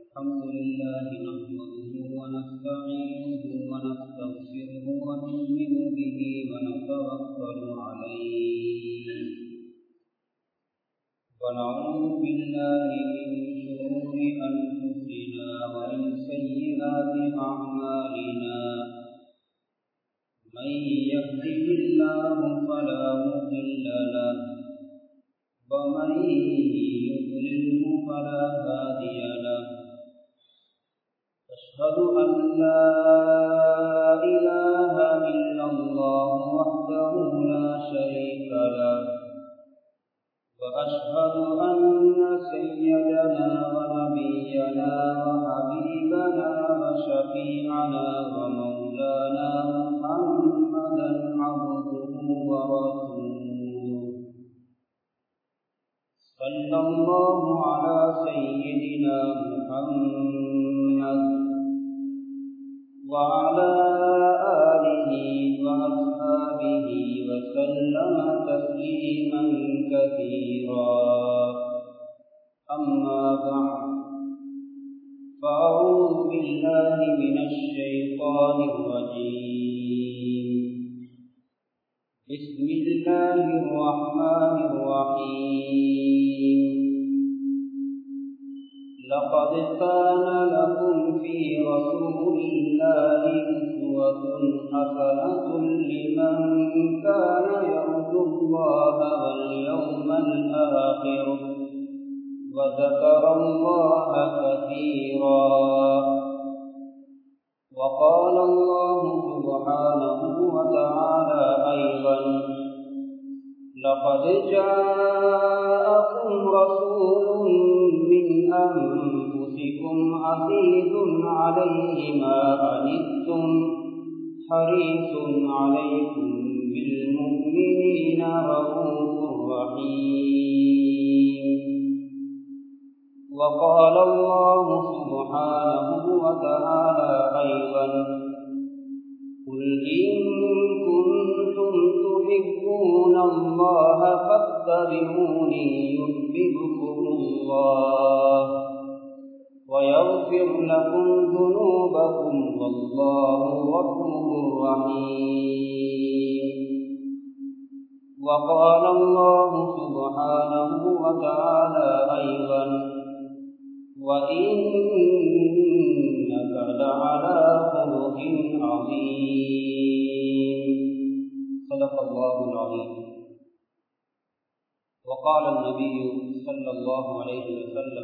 الحمد لله نحمده ونستعينه ونستغفره ونؤمن به ونتوكل عليه ونعوذ بالله من شرور أنفسنا ومن سيئات أعمالنا من يهده الله فلا مضل له ومن يضلله فلا هادي له أشهد أن لا إله إلا الله وحده لا شريك له وأشهد أن سيدنا ونبينا وحبيبنا وشفيعنا ومولانا محمدا عبده ورسوله صلى الله على سيدنا محمد وعلى آله وأصحابه وسلم تسليما كثيرا أما بعد فأعوذ بالله من الشيطان الرجيم بسم الله الرحمن الرحيم لقد كان لكم في رسول الله أسوة حسنة لمن كان يرجو الله واليوم الآخر وذكر الله كثيرا وقال الله سبحانه وتعالى أيضا لقد جاءكم رسول من أنفسكم عزيز عليه ما عنتم حريص عليكم بالمؤمنين رؤوف رحيم وقال الله سبحانه وتعالى أيضا قل إن كنتم تحبون الله فاتبعوني يحببكم الله ويغفر لكم ذنوبكم والله غفور رحيم وقال الله سبحانه وتعالى أيضا وإنك لعلى خلق عظيم صدق الله العظيم وقال النبي صلى الله عليه وسلم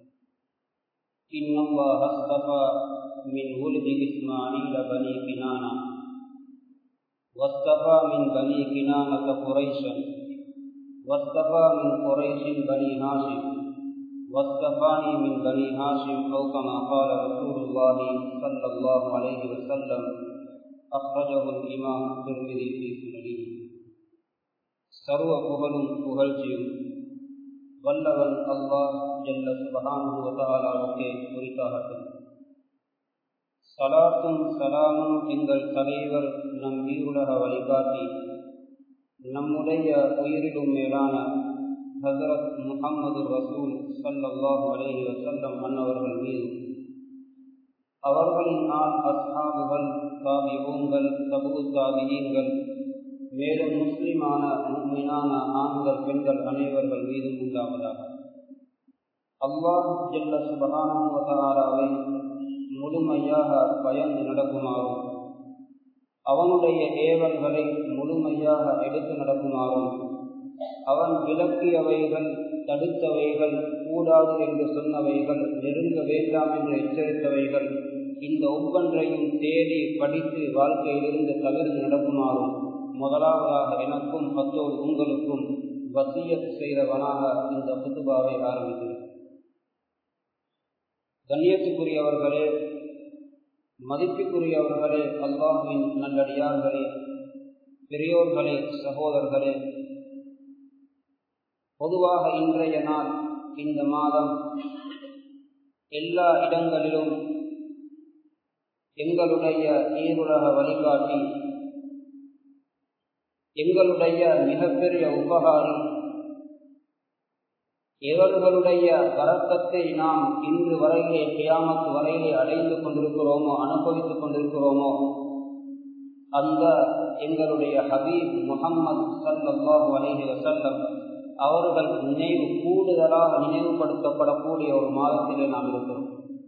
إن الله اصطفى من ولد إسماعيل بني كنانة واصطفى من بني كنانة قريشا واصطفى من قريش بني هاشم واصطفاني من بني هاشم أو كما قال رسول الله صلى الله عليه وسلم أخرجه الإمام الترمذي في سننه சர்வ புகழும் புகழ்ச்சியும் வல்லவன் அல்லாஹ் ஜல்ல சுபகானுவதாலாவுக்கே குறித்தாகட்டும் சலாத்தும் சலாமும் எங்கள் தலைவர் நம் ஈருலக வழிகாட்டி நம்முடைய உயிரிலும் மேலான ஹசரத் முகம்மது ரசூல் சல்லாஹு அலேஹி வசல்லம் அன்னவர்கள் மீது அவர்களின் ஆண் அஸ்ஹாபுகள் தாபியூங்கள் தபு தாபியீங்கள் மேலும் முஸ்லிமான முன்மினான ஆண்கள் பெண்கள் அனைவர்கள் மீதும் உண்டாவதாக அல்லாஹ் ஜல்ல சுபகானாவை முழுமையாக பயந்து நடக்குமாறும் அவனுடைய ஏவல்களை முழுமையாக எடுத்து நடக்குமாறும் அவன் விளக்கியவைகள் தடுத்தவைகள் கூடாது என்று சொன்னவைகள் நெருங்க வேண்டாம் என்று எச்சரித்தவைகள் இந்த ஒவ்வொன்றையும் தேடி படித்து வாழ்க்கையிலிருந்து தவிர்த்து நடக்குமாறும் முதலாவதாக எனக்கும் அத்தோடு உங்களுக்கும் வசியத் செய்தவனாக இந்த புத்துபாவை ஆரம்பிக்கிறேன் கண்ணியத்துக்குரியவர்களே மதிப்புக்குரியவர்களே அல்லாஹின் நல்லடியார்களே பெரியோர்களே சகோதரர்களே பொதுவாக இன்றைய நாள் இந்த மாதம் எல்லா இடங்களிலும் எங்களுடைய ஈருலக வழிகாட்டி எங்களுடைய மிகப்பெரிய உபகாரி எவர்களுடைய கரக்கத்தை நாம் இன்று வரையிலே கியாமத்து வரையிலே அடைந்து கொண்டிருக்கிறோமோ அனுபவித்துக் கொண்டிருக்கிறோமோ அந்த எங்களுடைய ஹபீப் முகம்மது சல்லாஹு அலைஹி வசல்லம் அவர்கள் நினைவு கூடுதலாக நினைவுபடுத்தப்படக்கூடிய ஒரு மாதத்திலே நாம் இருக்கிறோம்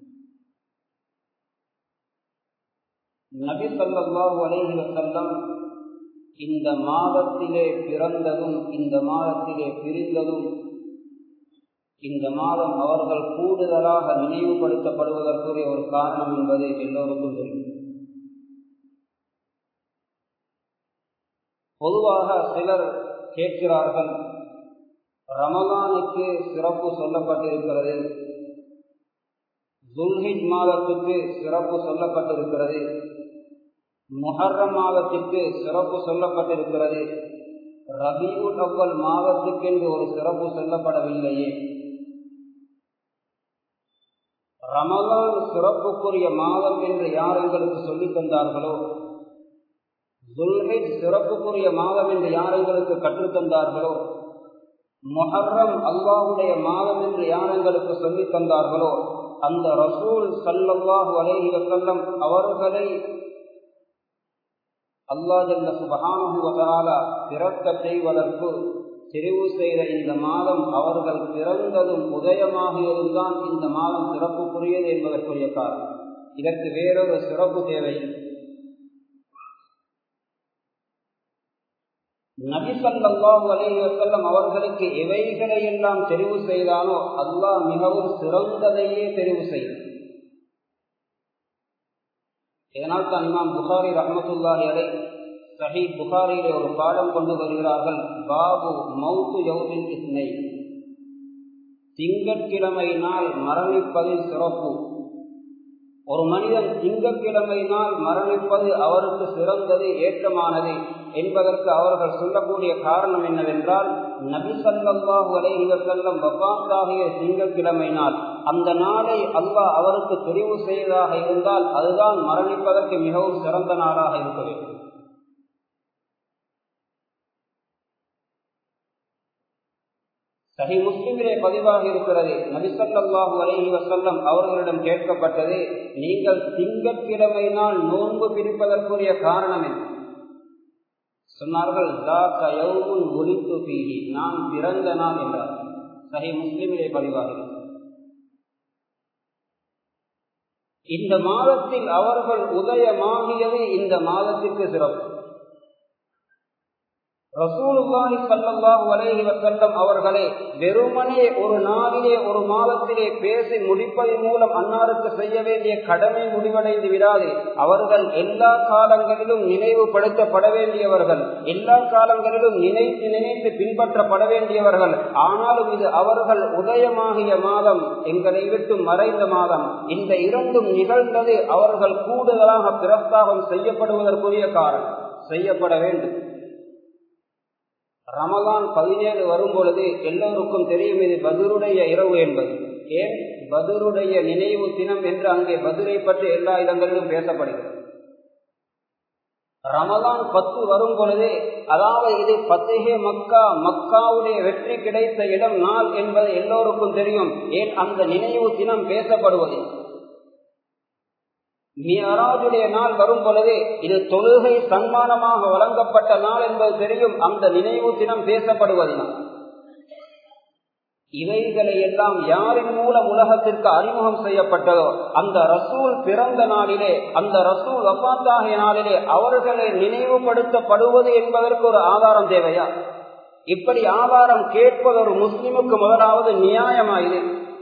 நபி சல்லாஹு அலைஹி வசல்லம் இந்த மாதத்திலே பிறந்ததும் இந்த மாதத்திலே பிரிந்ததும் இந்த மாதம் அவர்கள் கூடுதலாக நினைவுபடுத்தப்படுவதற்குரிய ஒரு காரணம் என்பது எல்லோருக்கும் தெரியும் பொதுவாக சிலர் கேட்கிறார்கள் ரமலானுக்கு சிறப்பு சொல்லப்பட்டிருக்கிறது துல்ஹிஜ் மாதத்துக்கு சிறப்பு சொல்லப்பட்டிருக்கிறது முஹர்ரம் மாதத்திற்கு சிறப்பு சொல்லப்பட்டிருக்கிறது ரபியுல் அவ்வல் மாதத்துக்கு என்று ஒரு சிறப்பு சொல்லப்படவில்லையே ரமலான் சிறப்புக்குரிய மாதம் என்று யார் எங்களுக்கு சொல்லித் தந்தார்களோ துல்ஹிஜ் சிறப்புக்குரிய மாதம் என்று யார் எங்களுக்கு கற்றுத்தந்தார்களோ மொஹர்ரம் அல்லாஹுடைய மாதம் என்று யார் எங்களுக்கு சொல்லித் தந்தார்களோ அந்த ரசூல் சல்லல்லாஹு அலைஹி வசல்லம் அவர்களை அல்லா ஜல்ல சுபஹானுவதால பிறக்க செய்வதற்கு தெரிவு செய்த இந்த மாதம் அவர்கள் பிறந்ததும் உதயமாகியதும் தான் இந்த மாதம் சிறப்புக்குரியது என்பதற்குரிய காரணம் இதற்கு வேறொரு சிறப்பு தேவையில்லை நபிசல்லாஹு அலைஹி வசல்லம் அவர்களுக்கு எவைகளை எல்லாம் தெரிவு செய்தானோ அல்லாஹ் மிகவும் சிறந்ததையே தெரிவு செய்யும் இதனால் தான் இமாம் புகாரி ரஹமத்துல்லாஹி அலை சஹி புகாரியிலே ஒரு பாடம் கொண்டு வருகிறார்கள் பாபு மௌத்து யௌமின் இஸ்னை திங்கட்கிழமை நாள் மரணிப்பதில் சிறப்பு ஒரு மனிதன் திங்கட்கிழமை நாள் மரணிப்பது அவருக்கு சிறந்தது ஏற்றமானது என்பதற்கு அவர்கள் சொல்லக்கூடிய காரணம் என்னவென்றால் நபி சல்லாஹூ அலைஹி வசல்லம் வபாத்தாகிய திங்கட்கிழமை நாள் அந்த நாளை அல்லாஹ் அவருக்கு தெரிவு செய்வதாக இருந்தால் அதுதான் மரணிப்பதற்கு மிகவும் சிறந்த நாளாக இருக்க வேண்டும் சஹி முஸ்லிமிலே பதிவாக இருக்கிறது நபிசல்லாஹு அலைஹி வசல்லம் அவர்களிடம் கேட்கப்பட்டது நீங்கள் திங்கட்கிழமை நாள் நோன்பு பிரிப்பதற்குரிய காரணம் என்ன சொன்னார்கள் ஒளித்து பீகி நான் பிறந்த நாள் என்றார் சஹி முஸ்லிமிலே பதிவாக இந்த மாதத்தில் அவர்கள் உதயமாகியது இந்த மாதத்திற்கு சிறப்பு ரசூலுல்லாஹி ஸல்லல்லாஹு அலைஹி வஸல்லம் அவர்களே வெறுமனே ஒரு நாளிலே ஒரு மாதத்திலே பேசி முடிப்பதன் மூலம் அன்னாருக்கு செய்ய வேண்டிய கடமை முடிவடைந்து விடாது அவர்கள் எல்லா காலங்களிலும் நினைவுபடுத்தப்பட வேண்டியவர்கள் எல்லா காலங்களிலும் நினைத்து நினைத்து பின்பற்றப்பட வேண்டியவர்கள் ஆனாலும் இது அவர்கள் உதயமாகிய மாதம் எங்களை விட்டு மறைந்த மாதம் இந்த இரண்டும் நிகழ்ந்தது அவர்கள் கூடுதலாக பிரஸ்தாபம் செய்யப்படுவதற்குரிய காரணம் செய்யப்பட வேண்டும் ரமலான் பதினேழு வரும் பொழுது எல்லோருக்கும் தெரியும் இது பதுருடைய இரவு என்பது ஏன் பதுருடைய நினைவு தினம் என்று அங்கே பதுரை பற்றி எல்லா இடங்களிலும் பேசப்படுகிறது ரமலான் பத்து வரும் பொழுது அதாவது இது பத்திகே மக்கா மக்காவுடைய வெற்றி கிடைத்த இடம் நாள் என்பது எல்லோருக்கும் தெரியும் ஏன் அந்த நினைவு தினம் பேசப்படுவது மியராஜுடைய நாள் வரும் பொழுது இது தொழுகை சன்மானமாக வழங்கப்பட்ட நாள் என்பது தெரியும் அந்த நினைவு தினம் பேசப்படுவதினால் இவைகளை எல்லாம் யாரின் மூலம் உலகத்திற்கு அறிமுகம் செய்யப்பட்டதோ அந்த ரசூல் பிறந்த நாளிலே அந்த ரசூல் வப்பாத்தாகிய நாளிலே அவர்களை நினைவுபடுத்தப்படுவது என்பதற்கு ஒரு ஆதாரம் தேவையா இப்படி ஆதாரம் கேட்பது ஒரு முஸ்லிமுக்கு முதலாவது நியாயமாயுது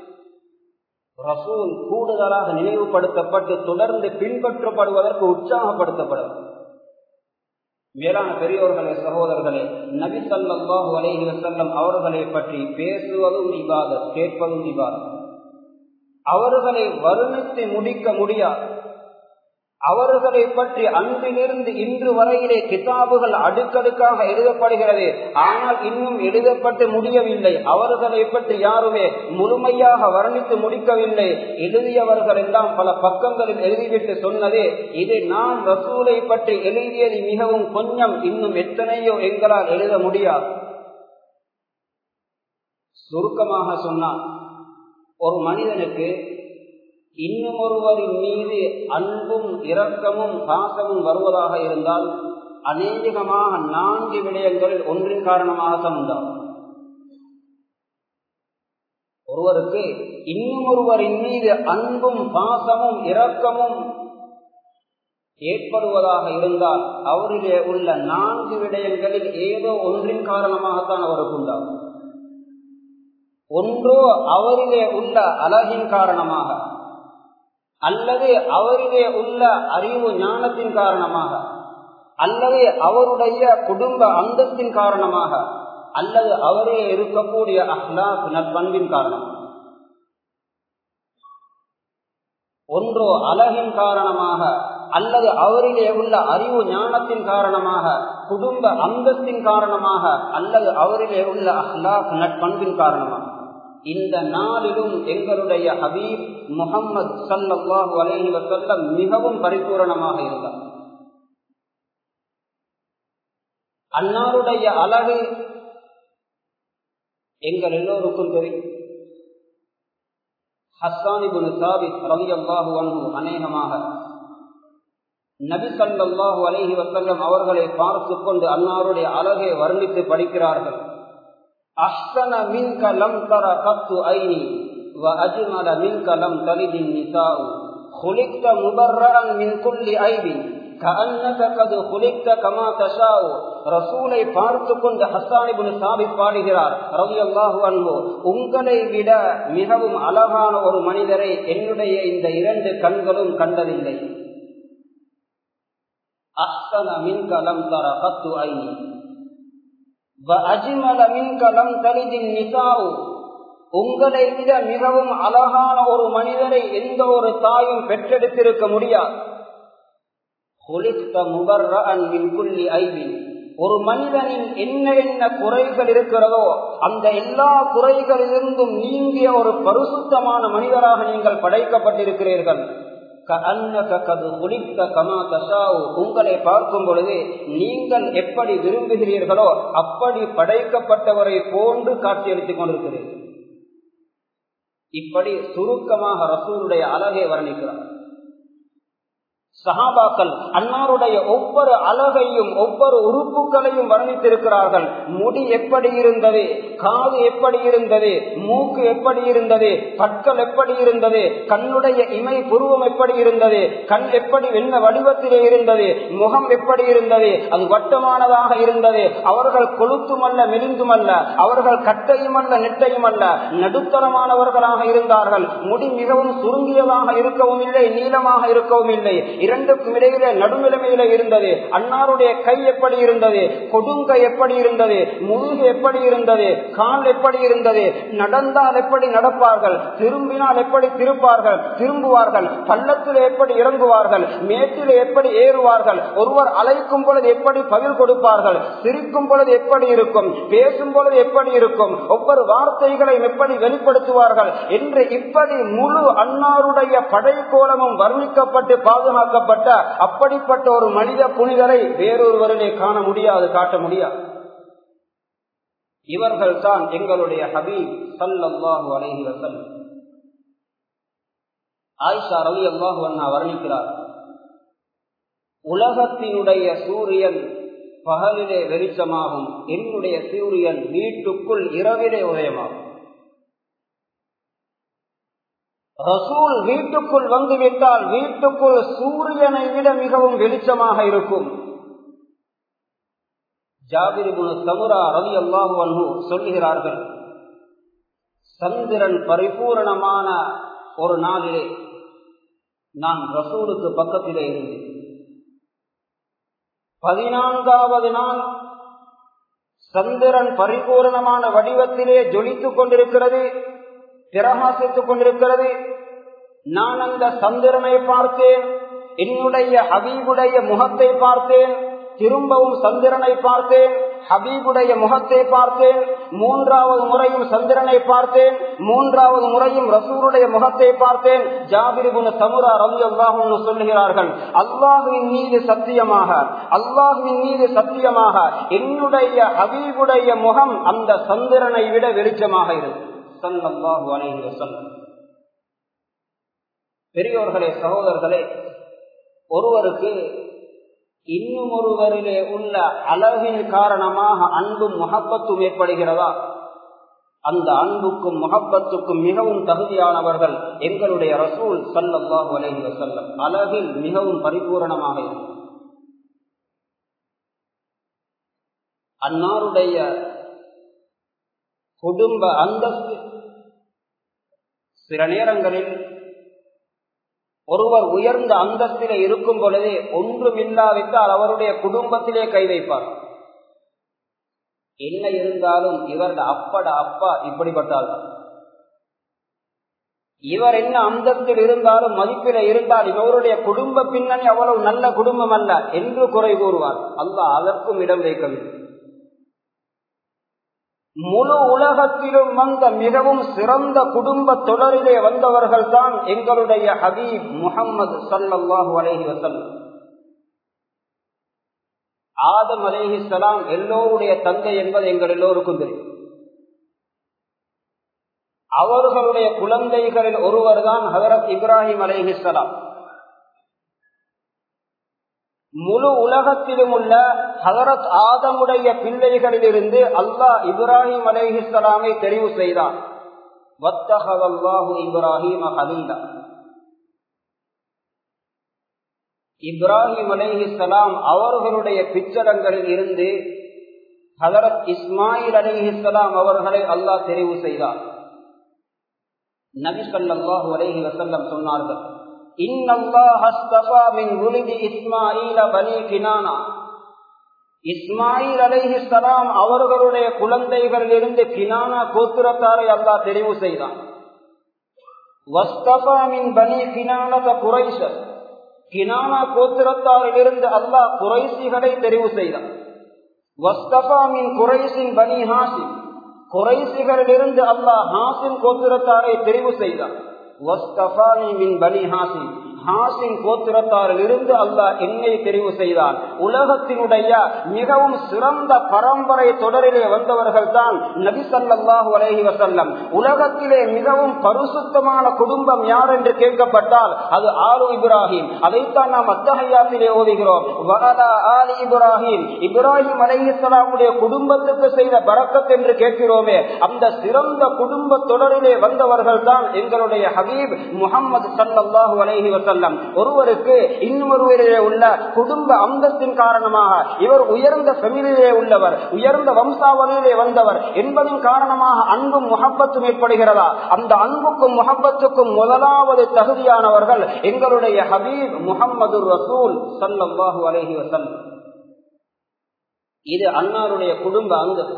ரசூல் கூடுதலாக நினைவுபடுத்தப்பட்டு தொடர்ந்து பின்பற்றப்படுவதற்கு உற்சாகப்படுத்தப்படும் மேலான பெரியோர்களே சகோதரர்களே நபி சல்லாஹூ அலைஹி வசல்லம் அவர்களை பற்றி பேசுவதும் இபாதத் கேட்பதும் இபாதத் அவர்களை வர்ணித்து முடிக்க முடியாது அவர்களை பற்றி அன்றிலிருந்து இன்று வரையிலே கிதாபுகள் அடுக்கடுக்காக எழுதப்படுகிறது ஆனால் இன்னும் எழுதப்பட்டு முடியவில்லை அவர்களை பற்றி யாருமே முழுமையாக வர்ணித்து முடிக்கவில்லை எழுதியவர்கள் எல்லாம் பல பக்கங்களில் எழுதிவிட்டு சொன்னதே இது நான் ரசூலை பற்றி எழுதியது மிகவும் கொஞ்சம் இன்னும் எத்தனையோ எங்களால் எழுத முடியாது சுருக்கமாக சொன்னால் ஒரு மனிதனுக்கு இன்னும் ஒருவரின் மீது அன்பும் இரக்கமும் பாசமும் வருவதாக இருந்தால் அநேகமாக நான்கு விடயங்களில் ஒன்றின் காரணமாகத்தான் உண்டாகும் ஒருவருக்கு இன்னும் ஒருவரின் மீது அன்பும் பாசமும் இரக்கமும் ஏற்படுவதாக இருந்தால் அவரிலே உள்ள நான்கு விடயங்களில் ஏதோ ஒன்றின் காரணமாகத்தான் அவருக்கு உண்டாகும் ஒன்றோ அவரிலே உள்ள அழகின் காரணமாக அல்லது அவரிலே உள்ள அறிவு ஞானத்தின் காரணமாக அல்லது அவருடைய குடும்ப அந்தத்தின் காரணமாக அல்லது அவரே இருக்கக்கூடிய அஹ்லாக் நற்பண்பின் காரணம் ஒன்றோ அழகின் காரணமாக அல்லது அவரிலே உள்ள அறிவு ஞானத்தின் காரணமாக குடும்ப அந்தஸ்தின் காரணமாக அல்லது அவரிலே உள்ள அஹ்லாக் நற்பண்பின் காரணமாக இந்த நாளிலும் எங்களுடைய ஹபீப் முகம்மது சல்லாஹூ அலஹி வசல்லம் மிகவும் பரிபூரணமாக இருந்தார் அன்னாருடைய அழகு எங்கள் எல்லோருக்கும் தெரியும் ஹஸ்ஸானிபுன் சாபித் ரவி அல்லாஹு அன்பு அநேகமாக நபி சல்லாஹூ அலஹி வசல்லம் அவர்களை பார்த்து கொண்டு அன்னாருடைய அழகை வர்ணித்து படிக்கிறார்கள் அஹ்சன மின்க லம் தர கத்து ஐனி وأجمل منك لم تلد النساء خلقت مبررا من كل عيب كأنك قد خلقت كما تشاء ரசூலை பார்த்து கொண்டு ஹஸ்ஸானிபுன் சாபித் பாடுகிறார் ரவி அல்லாஹு அன்பு உங்களை விட மிகவும் அழகான ஒரு மனிதரை என்னுடைய இந்த இரண்டு கண்களும் கண்டதில்லை அஹ்சன மின்க லம் தர கத்து ஐனி وأجمل منك لم تلد النساء உங்களை விட மிகவும் அழகான ஒரு மனிதரை எந்த ஒரு தாயும் பெற்றெடுத்திருக்க முடியாது ஒரு மனிதனின் என்ன என்ன குறைகள் இருக்கிறதோ அந்த எல்லா குறைகளிலிருந்தும் நீங்கிய ஒரு பரிசுத்தமான மனிதராக நீங்கள் படைக்கப்பட்டிருக்கிறீர்கள் உங்களை பார்க்கும் பொழுது நீங்கள் எப்படி விரும்புகிறீர்களோ அப்படி படைக்கப்பட்டவரை போன்று காட்சியளித்துக் கொண்டிருக்கிறீர்கள் இப்படி சுருக்கமாக ரசூருடைய அழகை வர்ணிக்கிறார் சஹாபாக்கள் அன்னாருடைய ஒவ்வொரு அழகையும் ஒவ்வொரு உறுப்புகளையும் வர்ணித்திருக்கிறார்கள் முடி எப்படி இருந்தது காது எப்படி இருந்தது மூக்கு எப்படி இருந்தது பற்கள் எப்படி இருந்தது கண்ணுடைய இமை புருவம் எப்படி இருந்தது கண் எப்படி வெண்ண வடிவத்திலே இருந்தது முகம் எப்படி இருந்தது அது வட்டமானதாக இருந்தது அவர்கள் கொளுத்துமல்ல மெலிந்துமல்ல அவர்கள் கட்டையும் அல்ல நெட்டையும் அல்ல நடுத்தரமானவர்களாக இருந்தார்கள் முடி மிகவும் சுருங்கியதாக இருக்கவும் இல்லை நீளமாக இருக்கவும் இல்லை இரண்டுக்கும் இடையிலே நடுநிலைமையில இருந்தது அன்னாருடைய கை எப்படி இருந்தது கொடுங்கை எப்படி இருந்தது முழுகு எப்படி இருந்தது கால் எப்படி இருந்தது நடந்தால் எப்படி நடப்பார்கள் திரும்பினால் எப்படி திருப்பார்கள் திரும்புவார்கள் பள்ளத்தில் எப்படி இறங்குவார்கள் மேட்டில் எப்படி ஏறுவார்கள் ஒருவர் அழைக்கும் பொழுது எப்படி பதில் கொடுப்பார்கள் சிரிக்கும் பொழுது எப்படி இருக்கும் பேசும் பொழுது எப்படி இருக்கும் ஒவ்வொரு வார்த்தைகளையும் எப்படி வெளிப்படுத்துவார்கள் என்று இப்படி முழு அன்னாருடைய படைக்கோலமும் வர்ணிக்கப்பட்டு பாதுகாக்க காக்கப்பட்ட அப்படிப்பட்ட ஒரு மனித புனிதரை வேறொருவரிலே காண முடியாது காட்ட முடியாது இவர்கள் தான் எங்களுடைய ஹபீப் சல்லாஹு அலஹி வசல் ஆயிஷா ரவி அல்லாஹு அண்ணா வர்ணிக்கிறார் உலகத்தினுடைய சூரியன் பகலிலே வெளிச்சமாகும் என்னுடைய சூரியன் வீட்டுக்குள் இரவிலே உதயமாகும் ரசூல் வீட்டுக்குள் வந்துவிட்டால் வீட்டுக்குள் சூரியனை விட மிகவும் வெளிச்சமாக இருக்கும் ஜாபிரிபுன சமுரா ரவி அல்லாஹு அன்பு சொல்லுகிறார்கள் சந்திரன் பரிபூரணமான ஒரு நாளிலே நான் ரசூலுக்கு பக்கத்திலே இருந்தேன் பதினான்காவது நாள் சந்திரன் பரிபூரணமான வடிவத்திலே ஜொலித்துக் கொண்டிருக்கிறது பிரகாசித்துக் கொண்டிருக்கிறது நான் அந்த சந்திரனை பார்த்தேன் என்னுடைய ஹபீபுடைய முகத்தை பார்த்தேன் திரும்பவும் சந்திரனை பார்த்தேன் ஹபீபுடைய முகத்தை பார்த்தேன் மூன்றாவது முறையும் சந்திரனை பார்த்தேன் மூன்றாவது முறையும் ரசூருடைய முகத்தை பார்த்தேன் ஜாபிரிபுன சமுரா ரவி அல்லாஹு சொல்லுகிறார்கள் அல்லாஹுவின் மீது சத்தியமாக அல்லாஹுவின் மீது சத்தியமாக என்னுடைய ஹபீபுடைய முகம் அந்த சந்திரனை விட வெளிச்சமாக இருக்கு சல்லாஹு அலைஹி வஸல்லம் பெரியோர்களே சகோதரர்களே ஒருவருக்கு இன்னும் ஒருவரிலே உள்ள அழகின் காரணமாக அன்பும் முகப்பத்தும் ஏற்படுகிறதா அந்த அன்புக்கும் முகப்பத்துக்கும் மிகவும் தகுதியானவர்கள் எங்களுடைய ரசூல் சல்லல்லாஹு அலைஹி வஸல்லம் அழகில் மிகவும் பரிபூரணமாக இருக்கும் அன்னாருடைய குடும்ப அந்தஸ்து சில நேரங்களில் ஒருவர் உயர்ந்த அந்தஸ்திலே இருக்கும் பொழுதே ஒன்றும் இல்லாவிட்டால் அவருடைய குடும்பத்திலே கை வைப்பார் என்ன இருந்தாலும் இவரது அப்பட அப்பா இப்படிப்பட்டால் இவர் என்ன அந்தஸ்தில் இருந்தாலும் மதிப்பில இருந்தால் இவருடைய குடும்ப பின்னணி அவ்வளவு நல்ல குடும்பம் அல்ல என்று குறை கூறுவார் அல்லாஹ் அதற்கும் இடம் வைக்கவில்லை முழு உலகத்திலும் வந்த மிகவும் சிறந்த குடும்ப தொடரிலே வந்தவர்கள் தான் எங்களுடைய ஹபீப் முகம்மது சல்லாஹூ அலஹி வசல்லம் ஆதம் அலேஹி சலாம் எல்லோருடைய தந்தை என்பது எங்கள் எல்லோருக்கும் தெரியும் அவர்களுடைய குழந்தைகளில் ஒருவர் தான் ஹதரத் இப்ராஹிம் அலேஹி சலாம் முழு உலகத்திலும் உள்ள ஹதரத் ஆதமுடைய பிள்ளைகளில் இருந்து அல்லாஹ் இப்ராஹிம் அலேஹிஸ்லாமை தெரிவு செய்தான் இப்ராஹிம் ஹலீலா இப்ராஹிம் அலேஹிஸ்லாம் அவர்களுடைய பிச்சரங்களில் இருந்து ஹதரத் இஸ்மாயில் அலேஹிஸ்லாம் அவர்களை அல்லாஹ் தெரிவு செய்தார் நபி சல்லாஹூ அலேஹி வசல்லம் சொன்னார்கள் இஸ்மாயில் அலைஹிஸ்லாம் அவர்களுடைய குழந்தைகளில் இருந்து கினானா கோத்திரத்தாரை அல்லா தெரிவு செய்தான் கினானா கோத்திரத்தாரிலிருந்து அல்லாஹ் குறைசிகளை தெரிவு செய்தான் வஸ்தபாமின் குறைசின் பனி ஹாசிம் குறைசிகளிலிருந்து அல்லாஹ் ஹாசிம் கோத்திரத்தாரை தெரிவு செய்தான் ஹாசின் கோத்திரத்தாரில் இருந்து அல்லாஹ் என்னை தெரிவு செய்தான் உலகத்தினுடைய மிகவும் சிறந்த பரம்பரை தொடரிலே வந்தவர்கள் தான் நபி சல்லாஹூ அலஹி வசல்லம் உலகத்திலே மிகவும் பரிசுத்தமான குடும்பம் யார் என்று கேட்கப்பட்டால் அது ஆலு இப்ராஹிம் அதைத்தான் நாம் அத்தகையாத்திலே ஓதுகிறோம் ஆலி இப்ராஹிம் இப்ராஹிம் அலைஹிஸ்லாமுடைய குடும்பத்துக்கு செய்த பறக்கத் என்று கேட்கிறோமே அந்த சிறந்த குடும்ப தொடரிலே வந்தவர்கள் தான் எங்களுடைய ஹபீப் முகமது சல்லாஹூ அலஹி வசல்லம் ஒருவருக்கு இன்னொருவரிலே உள்ள குடும்ப அந்தஸ்தின் காரணமாக இவர் உயர்ந்த ஃபெமிலியிலே உள்ளவர் உயர்ந்த வம்சாவளியிலே வந்தவர் என்பதன் காரணமாக அன்பும் முகப்பத்தும் ஏற்படுகிறதா அந்த அன்புக்கும் முகப்பத்துக்கும் முதலாவது தகுதியானவர்கள் எங்களுடைய ஹபீப் முகமது ரசூல் சல்லாஹூ அலஹி வசல்லம் இது அன்னாருடைய குடும்ப அங்கம்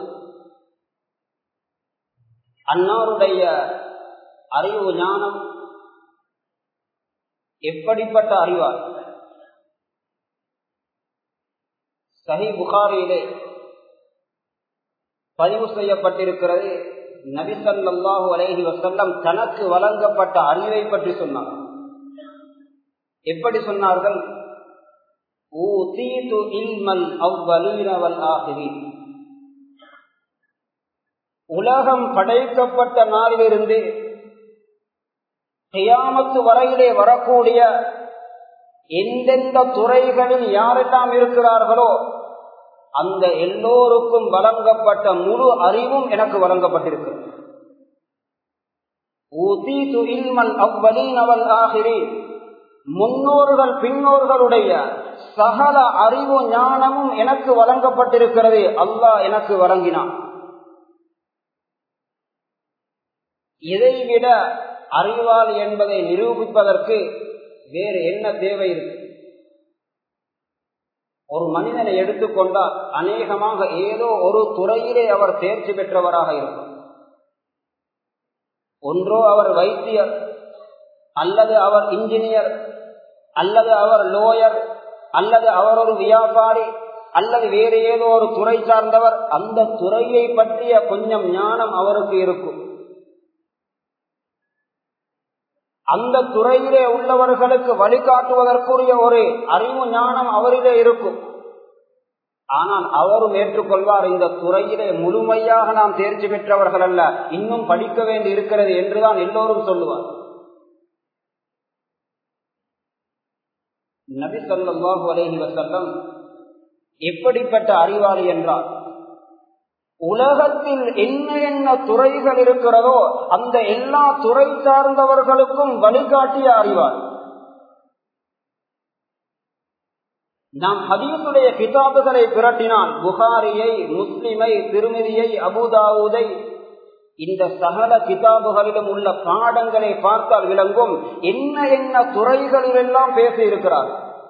அன்னாருடைய அறிவு ஞானம் எப்படிப்பட்ட அறிவார் சஹி புகாரியிலே பதிவு செய்யப்பட்டிருக்கிறது நபிசல்லாஹு அலைஹி வசல்லம் தனக்கு வழங்கப்பட்ட அறிவை பற்றி சொன்னார் எப்படி சொன்னார்கள் உலகம் படைக்கப்பட்ட நாளிலிருந்து கியாமத்து வரையிலே வரக்கூடிய எந்தெந்த துறைகளில் யாரெல்லாம் இருக்கிறார்களோ அந்த எல்லோருக்கும் வழங்கப்பட்ட முழு அறிவும் எனக்கு வழங்கப்பட்டிருக்கு முன்னோர்கள் பின்னோர்களுடைய சகல அறிவு ஞானமும் எனக்கு வழங்கப்பட்டிருக்கிறது அல்லாஹ் எனக்கு வழங்கினான் இதைவிட அறிவாளி என்பதை நிரூபிப்பதற்கு வேறு என்ன தேவை இருக்கு ஒரு மனிதனை எடுத்துக்கொண்டால் அநேகமாக ஏதோ ஒரு துறையிலே அவர் தேர்ச்சி பெற்றவராக இருக்கும் ஒன்றோ அவர் வைத்தியர் அல்லது அவர் இன்ஜினியர் அல்லது அவர் லோயர் அல்லது அவர் ஒரு வியாபாரி அல்லது வேறு ஏதோ ஒரு துறை சார்ந்தவர் அந்த துறையை பற்றிய கொஞ்சம் ஞானம் அவருக்கு இருக்கும் அந்த துறையிலே உள்ளவர்களுக்கு வழிகாட்டுவதற்குரிய ஒரு அறிவு ஞானம் அவரிலே இருக்கும் ஆனால் அவரும் ஏற்றுக்கொள்வார் இந்த துறையிலே முழுமையாக நாம் தேர்ச்சி பெற்றவர்கள் அல்ல இன்னும் படிக்க வேண்டி இருக்கிறது என்றுதான் எல்லோரும் சொல்லுவார் நபி சொல்லாஹு அலஹி வசல்லம் எப்படிப்பட்ட அறிவாளி என்றார் உலகத்தில் என்ன என்ன துறைகள் இருக்கிறதோ அந்த எல்லா துறை சார்ந்தவர்களுக்கும் வழிகாட்டிய அறிவார் நாம் ஹதீசுடைய கிதாபுகளை பிரட்டினால் புகாரியை முஸ்லிமை திருமதியை அபுதாவுதை இந்த சகல கிதாபுகளிலும் உள்ள பாடங்களை பார்த்தால் விளங்கும் என்ன என்ன துறைகளிலெல்லாம் பேசி இருக்கிறார்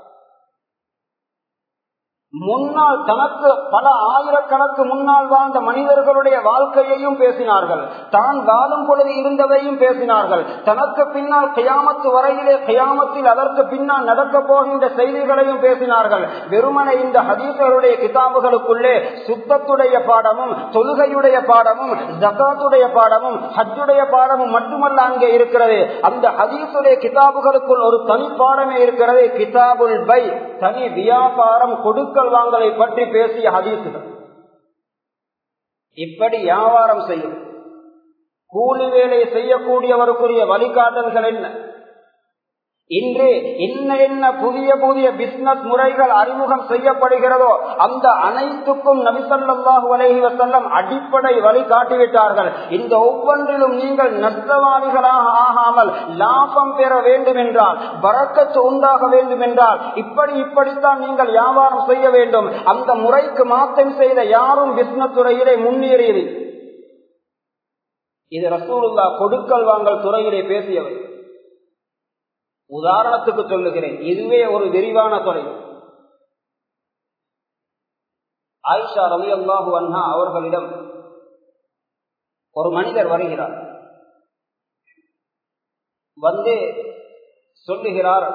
முன்னால் தனக்கு பல ஆயிரக்கணக்கு முன்னால் வாழ்ந்த மனிதர்களுடைய வாழ்க்கையையும் பேசினார்கள் தான் வாழும் பொழுது இருந்ததையும் பேசினார்கள் தனக்கு பின்னால் கயாமத்து வரையிலே கயாமத்தில் அதற்கு பின்னால் நடக்க போகின்ற செய்திகளையும் பேசினார்கள் வெறுமனை இந்த ஹதீசருடைய கிதாபுகளுக்குள்ளே சுத்தத்துடைய பாடமும் தொழுகையுடைய பாடமும் ஜகாத்துடைய பாடமும் ஹஜ்ஜுடைய பாடமும் மட்டுமல்ல அங்கே இருக்கிறது அந்த ஹதீசுடைய கிதாபுகளுக்குள் ஒரு தனி பாடமே இருக்கிறது கிதாபுல் பை தனி வியாபாரம் கொடுக்க வாங்கலை பற்றி பேசிய ஹதீசுகள் இப்படி வியாபாரம் செய்யும் கூலி வேலை செய்யக்கூடியவருக்குரிய வழிகாட்டல்கள் என்ன இன்று என்ன என்ன புதிய புதிய பிசினஸ் முறைகள் அறிமுகம் செய்யப்படுகிறதோ அந்த அனைத்துக்கும் நபிசல்லாஹு அலஹி வசல்லம் அடிப்படை வழி காட்டிவிட்டார்கள் இந்த ஒவ்வொன்றிலும் நீங்கள் நஷ்டவாதிகளாக ஆகாமல் லாபம் பெற வேண்டும் என்றால் பறக்கத்து உண்டாக வேண்டும் என்றால் இப்படி இப்படித்தான் நீங்கள் வியாபாரம் செய்ய வேண்டும் அந்த முறைக்கு மாற்றம் செய்த யாரும் பிசினஸ் துறையிலே முன்னேறியது இது ரசூலுல்லா கொடுக்கல் வாங்கல் துறையிலே பேசியவை உதாரணத்துக்கு சொல்லுகிறேன் இதுவே ஒரு விரிவான துறை ஆயிஷா ரவி அல்லாஹு அண்ணா அவர்களிடம் ஒரு மனிதர் வருகிறார் வந்து சொல்லுகிறார்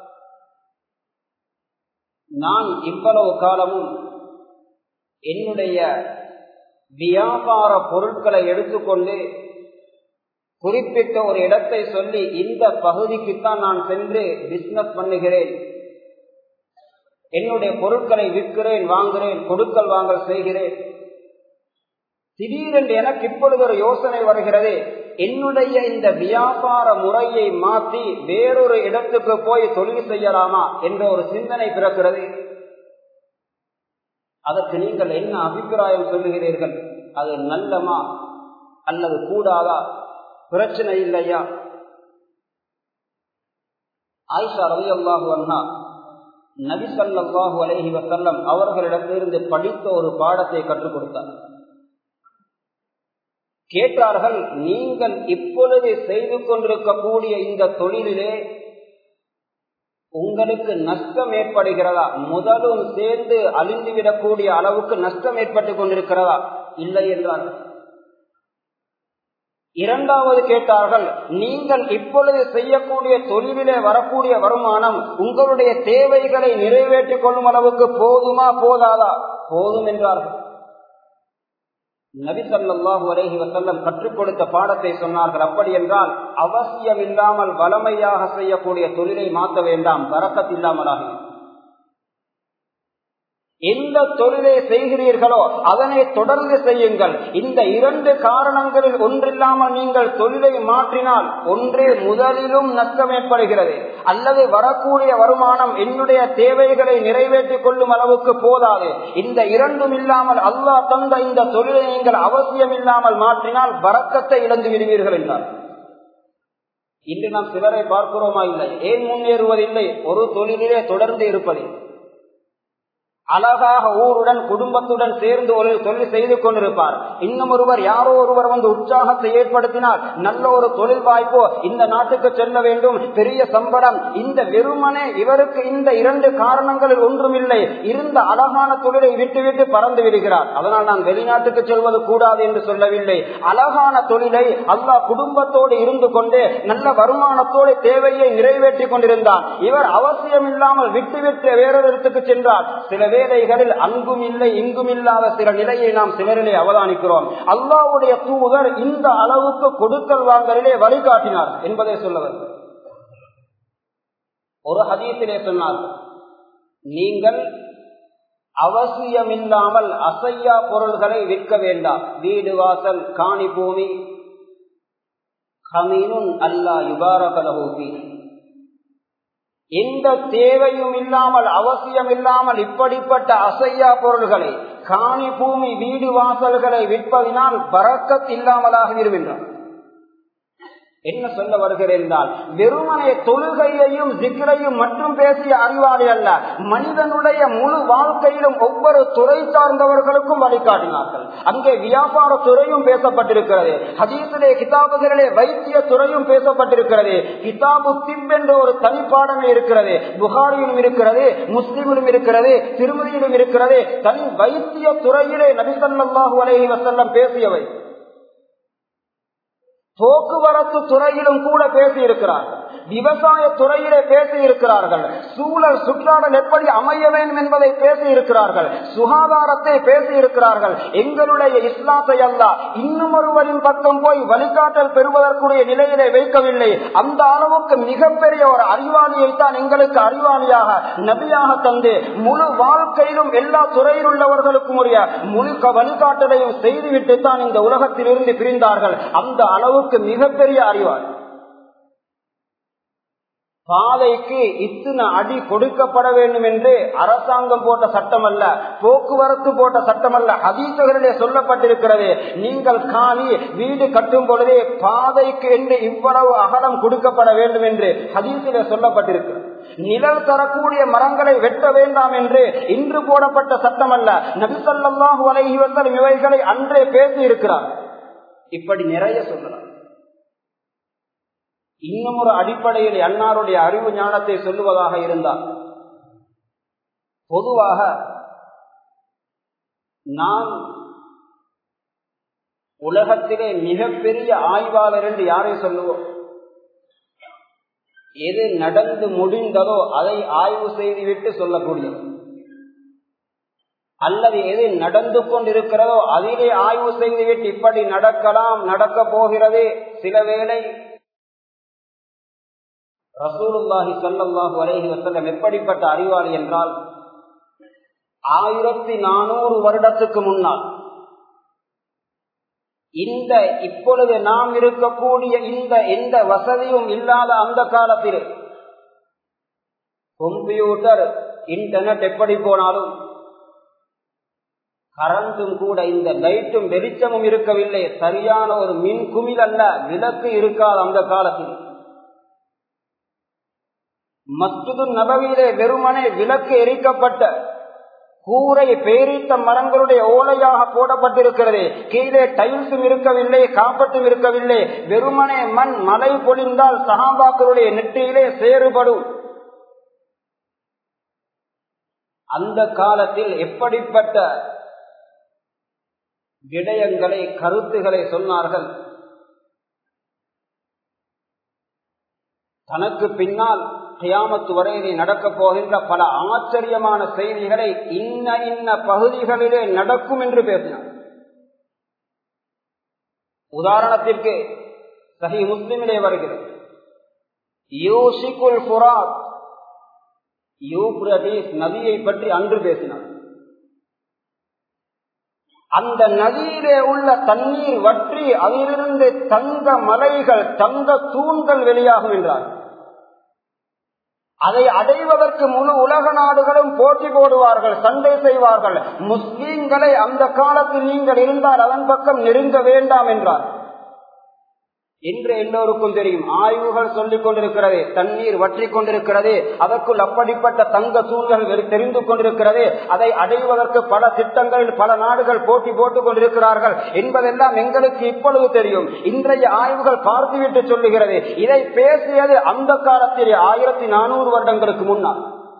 நான் இவ்வளவு காலமும் என்னுடைய வியாபார பொருட்களை எடுத்துக்கொண்டு குறிப்பிட்ட ஒரு இடத்தை சொல்லி இந்த பகுதிக்குத்தான் நான் சென்று பிசினஸ் பண்ணுகிறேன் என்னுடைய பொருட்களை விற்கிறேன் வாங்குகிறேன் கொடுக்கல் வாங்கல் செய்கிறேன் திடீரென்று எனக்கு இப்பொழுது ஒரு யோசனை வருகிறது என்னுடைய இந்த வியாபார முறையை மாற்றி வேறொரு இடத்துக்கு போய் தொழில் செய்யலாமா என்ற ஒரு சிந்தனை பிறக்கிறது அதற்கு நீங்கள் என்ன அபிப்பிராயம் சொல்லுகிறீர்கள் அது நல்லமா அல்லது கூடாதா பிரச்சனை இல்லையா ஆயிஷா ரவி அல்லாஹு அண்ணா நபி சல்லாஹூ அலஹி வசல்லம் அவர்களிடத்திலிருந்து படித்த ஒரு பாடத்தை கற்றுக் கொடுத்தார் கேட்டார்கள் நீங்கள் இப்பொழுது செய்து கொண்டிருக்கக்கூடிய இந்த தொழிலிலே உங்களுக்கு நஷ்டம் ஏற்படுகிறதா முதலும் சேர்ந்து அழிந்துவிடக்கூடிய அளவுக்கு நஷ்டம் ஏற்பட்டுக் கொண்டிருக்கிறதா இல்லை என்றார்கள் இரண்டாவது கேட்டார்கள் நீங்கள் இப்பொழுது செய்யக்கூடிய தொழிலிலே வரக்கூடிய வருமானம் உங்களுடைய தேவைகளை நிறைவேற்றிக் கொள்ளும் அளவுக்கு போதுமா போதாதா போதும் என்றார்கள் நபி சல்லாஹூ அலஹி வசல்லம் கற்றுக் கொடுத்த பாடத்தை சொன்னார்கள் அப்படி என்றால் அவசியம் இல்லாமல் வளமையாக செய்யக்கூடிய தொழிலை மாற்ற வேண்டாம் வரக்கத் இல்லாமலாகும் எந்த தொழிலை செய்கிறீர்களோ அதனை தொடர்ந்து செய்யுங்கள் இந்த இரண்டு காரணங்களில் ஒன்றில்லாமல் நீங்கள் தொழிலை மாற்றினால் ஒன்றே முதலிலும் நஷ்டம் ஏற்படுகிறது அல்லது வரக்கூடிய வருமானம் என்னுடைய தேவைகளை நிறைவேற்றிக் கொள்ளும் அளவுக்கு போதாது இந்த இரண்டும் இல்லாமல் அல்லாஹ் தந்த இந்த தொழிலை நீங்கள் அவசியம் இல்லாமல் மாற்றினால் வரக்கத்தை இழந்து விடுவீர்கள் என்றார் இன்று நாம் சிலரை பார்க்கிறோமா இல்லை ஏன் முன்னேறுவதில்லை ஒரு தொழிலிலே தொடர்ந்து இருப்பது அழகாக ஊருடன் குடும்பத்துடன் சேர்ந்து ஒரு தொழில் செய்து கொண்டிருப்பார் இன்னும் ஒருவர் யாரோ ஒருவர் வந்து உற்சாகத்தை ஏற்படுத்தினால் நல்ல ஒரு தொழில் வாய்ப்போ இந்த நாட்டுக்கு செல்ல வேண்டும் பெரிய சம்பளம் இந்த வெறுமனே இவருக்கு இந்த இரண்டு காரணங்களில் ஒன்றுமில்லை இருந்த அழகான தொழிலை விட்டுவிட்டு பறந்து விடுகிறார் அதனால் நான் வெளிநாட்டுக்கு செல்வது கூடாது என்று சொல்லவில்லை அழகான தொழிலை அல்லாஹ் குடும்பத்தோடு இருந்து கொண்டு நல்ல வருமானத்தோடு தேவையை நிறைவேற்றி கொண்டிருந்தார் இவர் அவசியம் இல்லாமல் விட்டுவிட்டு வேறொரு இடத்துக்கு சென்றார் சில வேலைகளில் அங்கும் இல்லை இங்கும் இல்லாத சில நிலையை நாம் சிலரிலே அவதானிக்கிறோம் அல்லாவுடைய தூதர் இந்த அளவுக்கு கொடுக்கல் வாங்கலிலே வழிகாட்டினார் என்பதை சொல்லவர் ஒரு ஹதீசிலே சொன்னார் நீங்கள் அவசியமில்லாமல் அசையா பொருள்களை விற்க வேண்டாம் வீடு வாசல் காணி பூமி கமீனுன் அல்லா யுபாரகலஹூபி எந்த தேவையும் இல்லாமல் அவசியம் இல்லாமல் இப்படிப்பட்ட அசையா பொருள்களை காணி பூமி வீடு வாசல்களை விற்பதினால் பறக்கத் இல்லாமலாக இருக்கின்றான் என்ன சொல்ல வருகிறேன் என்றால் வெறுமனே தொழுகையையும் சிக்கரையும் மட்டும் பேசிய அறிவாளி அல்ல மனிதனுடைய முழு வாழ்க்கையிலும் ஒவ்வொரு துறை சார்ந்தவர்களுக்கும் வழிகாட்டினார்கள் அங்கே வியாபார துறையும் பேசப்பட்டிருக்கிறது ஹதீசிலே கிதாபுகளிலே வைத்திய துறையும் பேசப்பட்டிருக்கிறது கிதாபு திப் என்ற ஒரு தனிப்பாடமே இருக்கிறது புகாரியிலும் இருக்கிறது முஸ்லிமிலும் இருக்கிறது திருமதியிலும் இருக்கிறது தனி வைத்திய துறையிலே நபிசல்லாஹு அலஹி வசல்லம் பேசியவை போக்குவரத்து துறையிலும் கூட பேசி இருக்கிறார்கள் விவசாய துறையிலே பேசி இருக்கிறார்கள் சூழல் சுற்றாடல் எப்படி அமைய வேண்டும் என்பதை பேசி இருக்கிறார்கள் சுகாதாரத்தை பேசி இருக்கிறார்கள் எங்களுடைய இஸ்லாத்தை அல்ல இன்னும் ஒருவரின் பக்கம் போய் வழிகாட்டல் பெறுவதற்குரிய நிலையிலே வைக்கவில்லை அந்த அளவுக்கு மிகப்பெரிய ஒரு அறிவாளியை தான் எங்களுக்கு அறிவாளியாக நபியாக தந்து முழு வாழ்க்கையிலும் எல்லா துறையில் உள்ளவர்களுக்கும் உரிய முழு வழிகாட்டலையும் செய்துவிட்டு தான் இந்த உலகத்தில் இருந்து பிரிந்தார்கள் அந்த அளவுக்கு மிகப்பெரிய அறிவாளி பாதைக்கு இத்தனை அடி கொடுக்கப்பட வேண்டும் என்று அரசாங்கம் போட்ட சட்டம் அல்ல போக்குவரத்து போட்ட சட்டம் அல்ல ஹதீசகளிலே சொல்லப்பட்டிருக்கிறது நீங்கள் காணி வீடு கட்டும் பொழுதே பாதைக்கு என்று இவ்வளவு அகலம் கொடுக்கப்பட வேண்டும் என்று ஹதீசிலே சொல்லப்பட்டிருக்கிறது நிழல் தரக்கூடிய மரங்களை வெட்ட வேண்டாம் என்று இன்று போடப்பட்ட சட்டம் அல்ல நபிசல்லாஹு அலைஹி வசல்லம் இவைகளை அன்றே பேசி இருக்கிறார் இப்படி நிறைய சொல்லலாம் இன்னும் ஒரு அடிப்படையில் அன்னாருடைய அறிவு ஞானத்தை சொல்லுவதாக இருந்தால் பொதுவாக நாம் உலகத்திலே மிகப்பெரிய ஆய்வாளர் என்று யாரை சொல்லுவோம் எது நடந்து முடிந்ததோ அதை ஆய்வு செய்துவிட்டு சொல்லக்கூடியது அல்லது எது நடந்து கொண்டிருக்கிறதோ அதிலே ஆய்வு செய்துவிட்டு இப்படி நடக்கலாம் நடக்க போகிறது சில வேளை ரசூலுல்லாஹி சல்லாஹூ அலஹி வசல்லம் எப்படிப்பட்ட அறிவாளி என்றால் ஆயிரத்தி நானூறு வருடத்துக்கு முன்னால் இந்த இப்பொழுது நாம் இருக்கக்கூடிய இந்த எந்த வசதியும் இல்லாத அந்த காலத்தில் கம்ப்யூட்டர் இன்டர்நெட் எப்படி போனாலும் கரண்டும் கூட இந்த லைட்டும் வெளிச்சமும் இருக்கவில்லை சரியான ஒரு மின் குமிழ் அல்ல விளக்கு இருக்காது அந்த காலத்தில் மஸ்துது நபவியிலே வெறுமனே விளக்கு எரிக்கப்பட்ட கூரை பேரித்த மரங்களுடைய ஓலையாக போடப்பட்டிருக்கிறது கீழே டைல்ஸும் இருக்கவில்லை காப்பட்டும் இருக்கவில்லை வெறுமனே மண் மழை பொழிந்தால் சகாபாக்களுடைய நெற்றியிலே சேறுபடும் அந்த காலத்தில் எப்படிப்பட்ட விடயங்களை கருத்துக்களை சொன்னார்கள் தனக்கு பின்னால் கியாமத்து வரையிலே நடக்கப் போகின்ற பல ஆச்சரியமான செய்திகளை இன்ன இன்ன பகுதிகளிலே நடக்கும் என்று பேசினார் உதாரணத்திற்கு சஹி முஸ்லிமிலே வருகிறது யூசிகுல் புராத் யூப்ரதீஸ் நதியை பற்றி அன்று பேசினார் அந்த நதியிலே உள்ள தண்ணீர் வற்றி அதிலிருந்து தங்க மலைகள் தங்க தூண்கள் வெளியாகும் என்றார் அதை அடைவதற்கு முழு உலக நாடுகளும் போட்டி போடுவார்கள் சண்டை செய்வார்கள் முஸ்லீம்களை அந்த காலத்தில் நீங்கள் இருந்தால் அதன் பக்கம் நெருங்க வேண்டாம் என்றார் என்று எல்லோருக்கும் தெரியும் ஆய்வுகள் சொல்லிக் கொண்டிருக்கிறது தண்ணீர் வற்றி கொண்டிருக்கிறது அதற்குள் அப்படிப்பட்ட தங்க தூண்கள் தெரிந்து கொண்டிருக்கிறது அதை அடைவதற்கு பல திட்டங்களில் பல நாடுகள் போட்டி போட்டுக் கொண்டிருக்கிறார்கள் என்பதெல்லாம் எங்களுக்கு இப்பொழுது தெரியும் இன்றைய ஆய்வுகள் பார்த்துவிட்டு சொல்லுகிறது இதை பேசியது அந்த காலத்தில் ஆயிரத்தி நானூறு வருடங்களுக்கு முன்னால்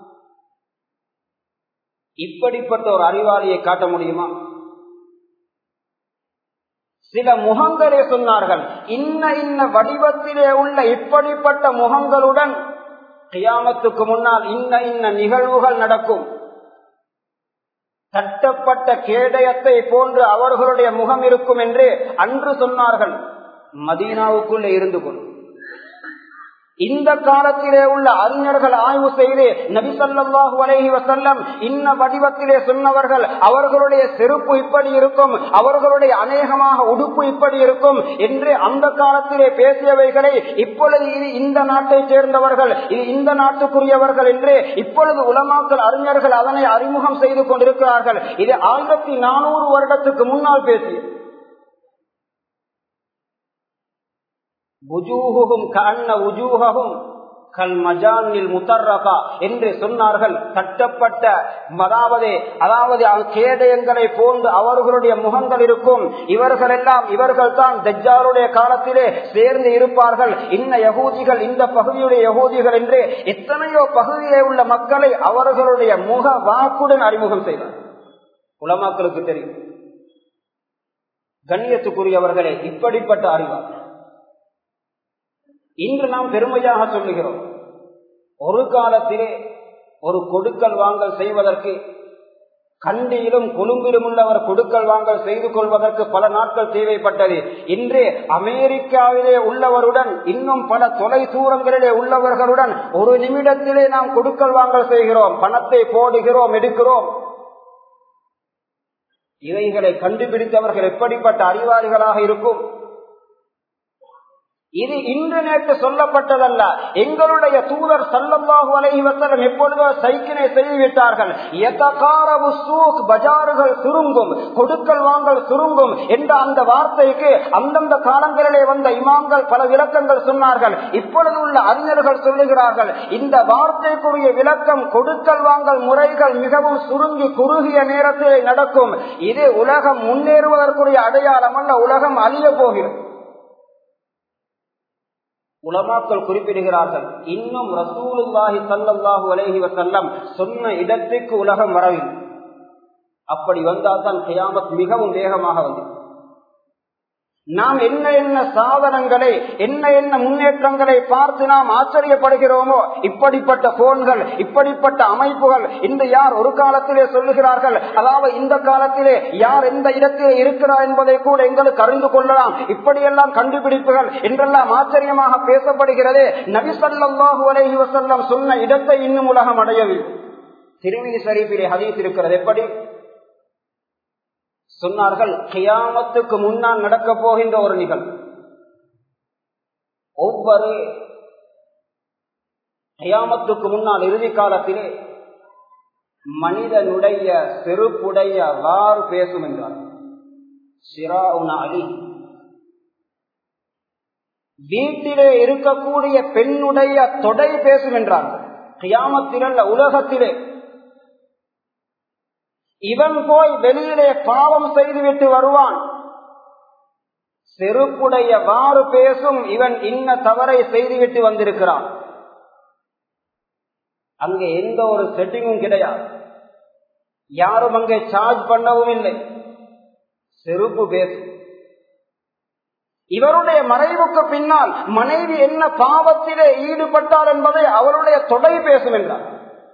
இப்படிப்பட்ட ஒரு அறிவாளியை காட்ட முடியுமா சில முகங்களே சொன்னார்கள் இன்ன இன்ன வடிவத்திலே உள்ள இப்படிப்பட்ட முகங்களுடன் கியாமத்துக்கு முன்னால் இன்ன இன்ன நிகழ்வுகள் நடக்கும் தட்டப்பட்ட கேடயத்தை போன்று அவர்களுடைய முகம் இருக்கும் என்று அன்று சொன்னார்கள் மதீனாவுக்குள்ளே இருந்து கொண்டு இந்த காலத்திலே உள்ள அறிஞர்கள் ஆய்வு செய்து நபிசல்லாஹு அலைஹி வசல்லம் இன்ன வடிவத்திலே சொன்னவர்கள் அவர்களுடைய செருப்பு இப்படி இருக்கும் அவர்களுடைய அநேகமாக உடுப்பு இப்படி இருக்கும் என்று அந்த காலத்திலே பேசியவைகளை இப்பொழுது இது இந்த நாட்டை சேர்ந்தவர்கள் இது இந்த நாட்டுக்குரியவர்கள் என்று இப்பொழுது உலமாக்கள் அறிஞர்கள் அதனை அறிமுகம் செய்து கொண்டிருக்கிறார்கள் இது ஆயிரத்தி நானூறு வருடத்துக்கு முன்னால் பேசியது புஜூகும் கண்ண உஜூகவும் கல் மஜானில் முத்தர்ரகா என்று சொன்னார்கள் கட்டப்பட்ட அதாவது அதாவது கேடயங்களை போன்று அவர்களுடைய முகங்கள் இருக்கும் இவர்கள் எல்லாம் இவர்கள் தான் தஜ்ஜாருடைய காலத்திலே சேர்ந்து இருப்பார்கள் இன்ன யகூதிகள் இந்த பகுதியுடைய யகூதிகள் என்று எத்தனையோ பகுதியிலே உள்ள மக்களை அவர்களுடைய முக வாக்குடன் அறிமுகம் செய்தார் உலமாக்களுக்கு தெரியும் கண்ணியத்துக்குரியவர்களே இப்படிப்பட்ட அறிவார் இன்று நாம் பெருமையாக சொல்லுகிறோம் ஒரு காலத்திலே ஒரு கொடுக்கல் வாங்கல் செய்வதற்கு கண்டியிலும் கொழும்பிலும் உள்ளவர் கொடுக்கல் வாங்கல் செய்து கொள்வதற்கு பல நாட்கள் தேவைப்பட்டது இன்று அமெரிக்காவிலே உள்ளவருடன் இன்னும் பல தொலை தூரங்களிலே உள்ளவர்களுடன் ஒரு நிமிடத்திலே நாம் கொடுக்கல் வாங்கல் செய்கிறோம் பணத்தை போடுகிறோம் எடுக்கிறோம் இவைகளை கண்டுபிடித்தவர்கள் எப்படிப்பட்ட அறிவாளிகளாக இருக்கும் இது இன்று நேற்று சொல்லப்பட்டதல்ல எங்களுடைய தூதர் சல்லல்லாஹு அலைஹி வஸல்லம் எப்பொழுதோ சைக்கினை செய்துவிட்டார்கள் எதகாரவு சூக் பஜார்கள் சுருங்கும் கொடுக்கல் வாங்கல் சுருங்கும் என்ற அந்த வார்த்தைக்கு அந்தந்த காலங்களிலே வந்த இமாம்கள் பல விளக்கங்கள் சொன்னார்கள் இப்பொழுது உள்ள அறிஞர்கள் சொல்லுகிறார்கள் இந்த வார்த்தைக்குரிய விளக்கம் கொடுக்கல் வாங்கல் முறைகள் மிகவும் சுருங்கி குறுகிய நேரத்திலே நடக்கும் இது உலகம் முன்னேறுவதற்குரிய அடையாளம் அல்ல உலகம் அழிய போகிறது உலமாக்கள் குறிப்பிடுகிறார்கள் இன்னும் ரசூலுல்லாஹி சல்லாஹூ அலஹி வசல்லம் சொன்ன இடத்துக்கு உலகம் வரவில்லை அப்படி வந்தால் தான் கியாமத் மிகவும் வேகமாக வந்தது நாம் என்ன என்ன சாதனங்களை என்ன என்ன முன்னேற்றங்களை பார்த்து நாம் ஆச்சரியப்படுகிறோமோ இப்படிப்பட்ட போன்கள் இப்படிப்பட்ட அமைப்புகள் இந்த யார் ஒரு காலத்திலே சொல்லுகிறார்கள் அதாவது இந்த காலத்திலே யார் எந்த இடத்திலே இருக்கிறார் என்பதை கூட எங்களுக்கு அறிந்து கொள்ளலாம் இப்படியெல்லாம் கண்டுபிடிப்புகள் என்றெல்லாம் ஆச்சரியமாக பேசப்படுகிறது நபிசல்லாஹு அலஹி வசல்லம் சொன்ன இடத்தை இன்னும் உலகம் அடையவில்லை திருமணி ஷரீஃபிலே ஹதீஸ் இருக்கிறது எப்படி சொன்னார்கள் கியாமத்துக்கு முன்னால் நடக்க போகின்ற ஒரு நிகழ்வு ஒவ்வொரு கியாமத்துக்கு முன்னால் இறுதி காலத்திலே மனிதனுடைய செருப்புடைய வாறு பேசும் என்றார் சிராவுன அலி வீட்டிலே இருக்கக்கூடிய பெண்ணுடைய தொடை பேசும் என்றார்கள் கியாமத்திலல்ல உலகத்திலே இவன் போய் வெளியிலே பாவம் செய்துவிட்டு வருவான் செருப்புடைய வாறு பேசும் இவன் இன்ன தவறை செய்துவிட்டு வந்திருக்கிறான் அங்கே எந்த ஒரு செட்டிங்கும் கிடையாது யாரும் அங்கே சார்ஜ் பண்ணவும் இல்லை செருப்பு பேசும் இவருடைய மறைவுக்கு பின்னால் மனைவி என்ன பாவத்திலே ஈடுபட்டார் என்பதை அவருடைய தொடை பேசும் என்றார்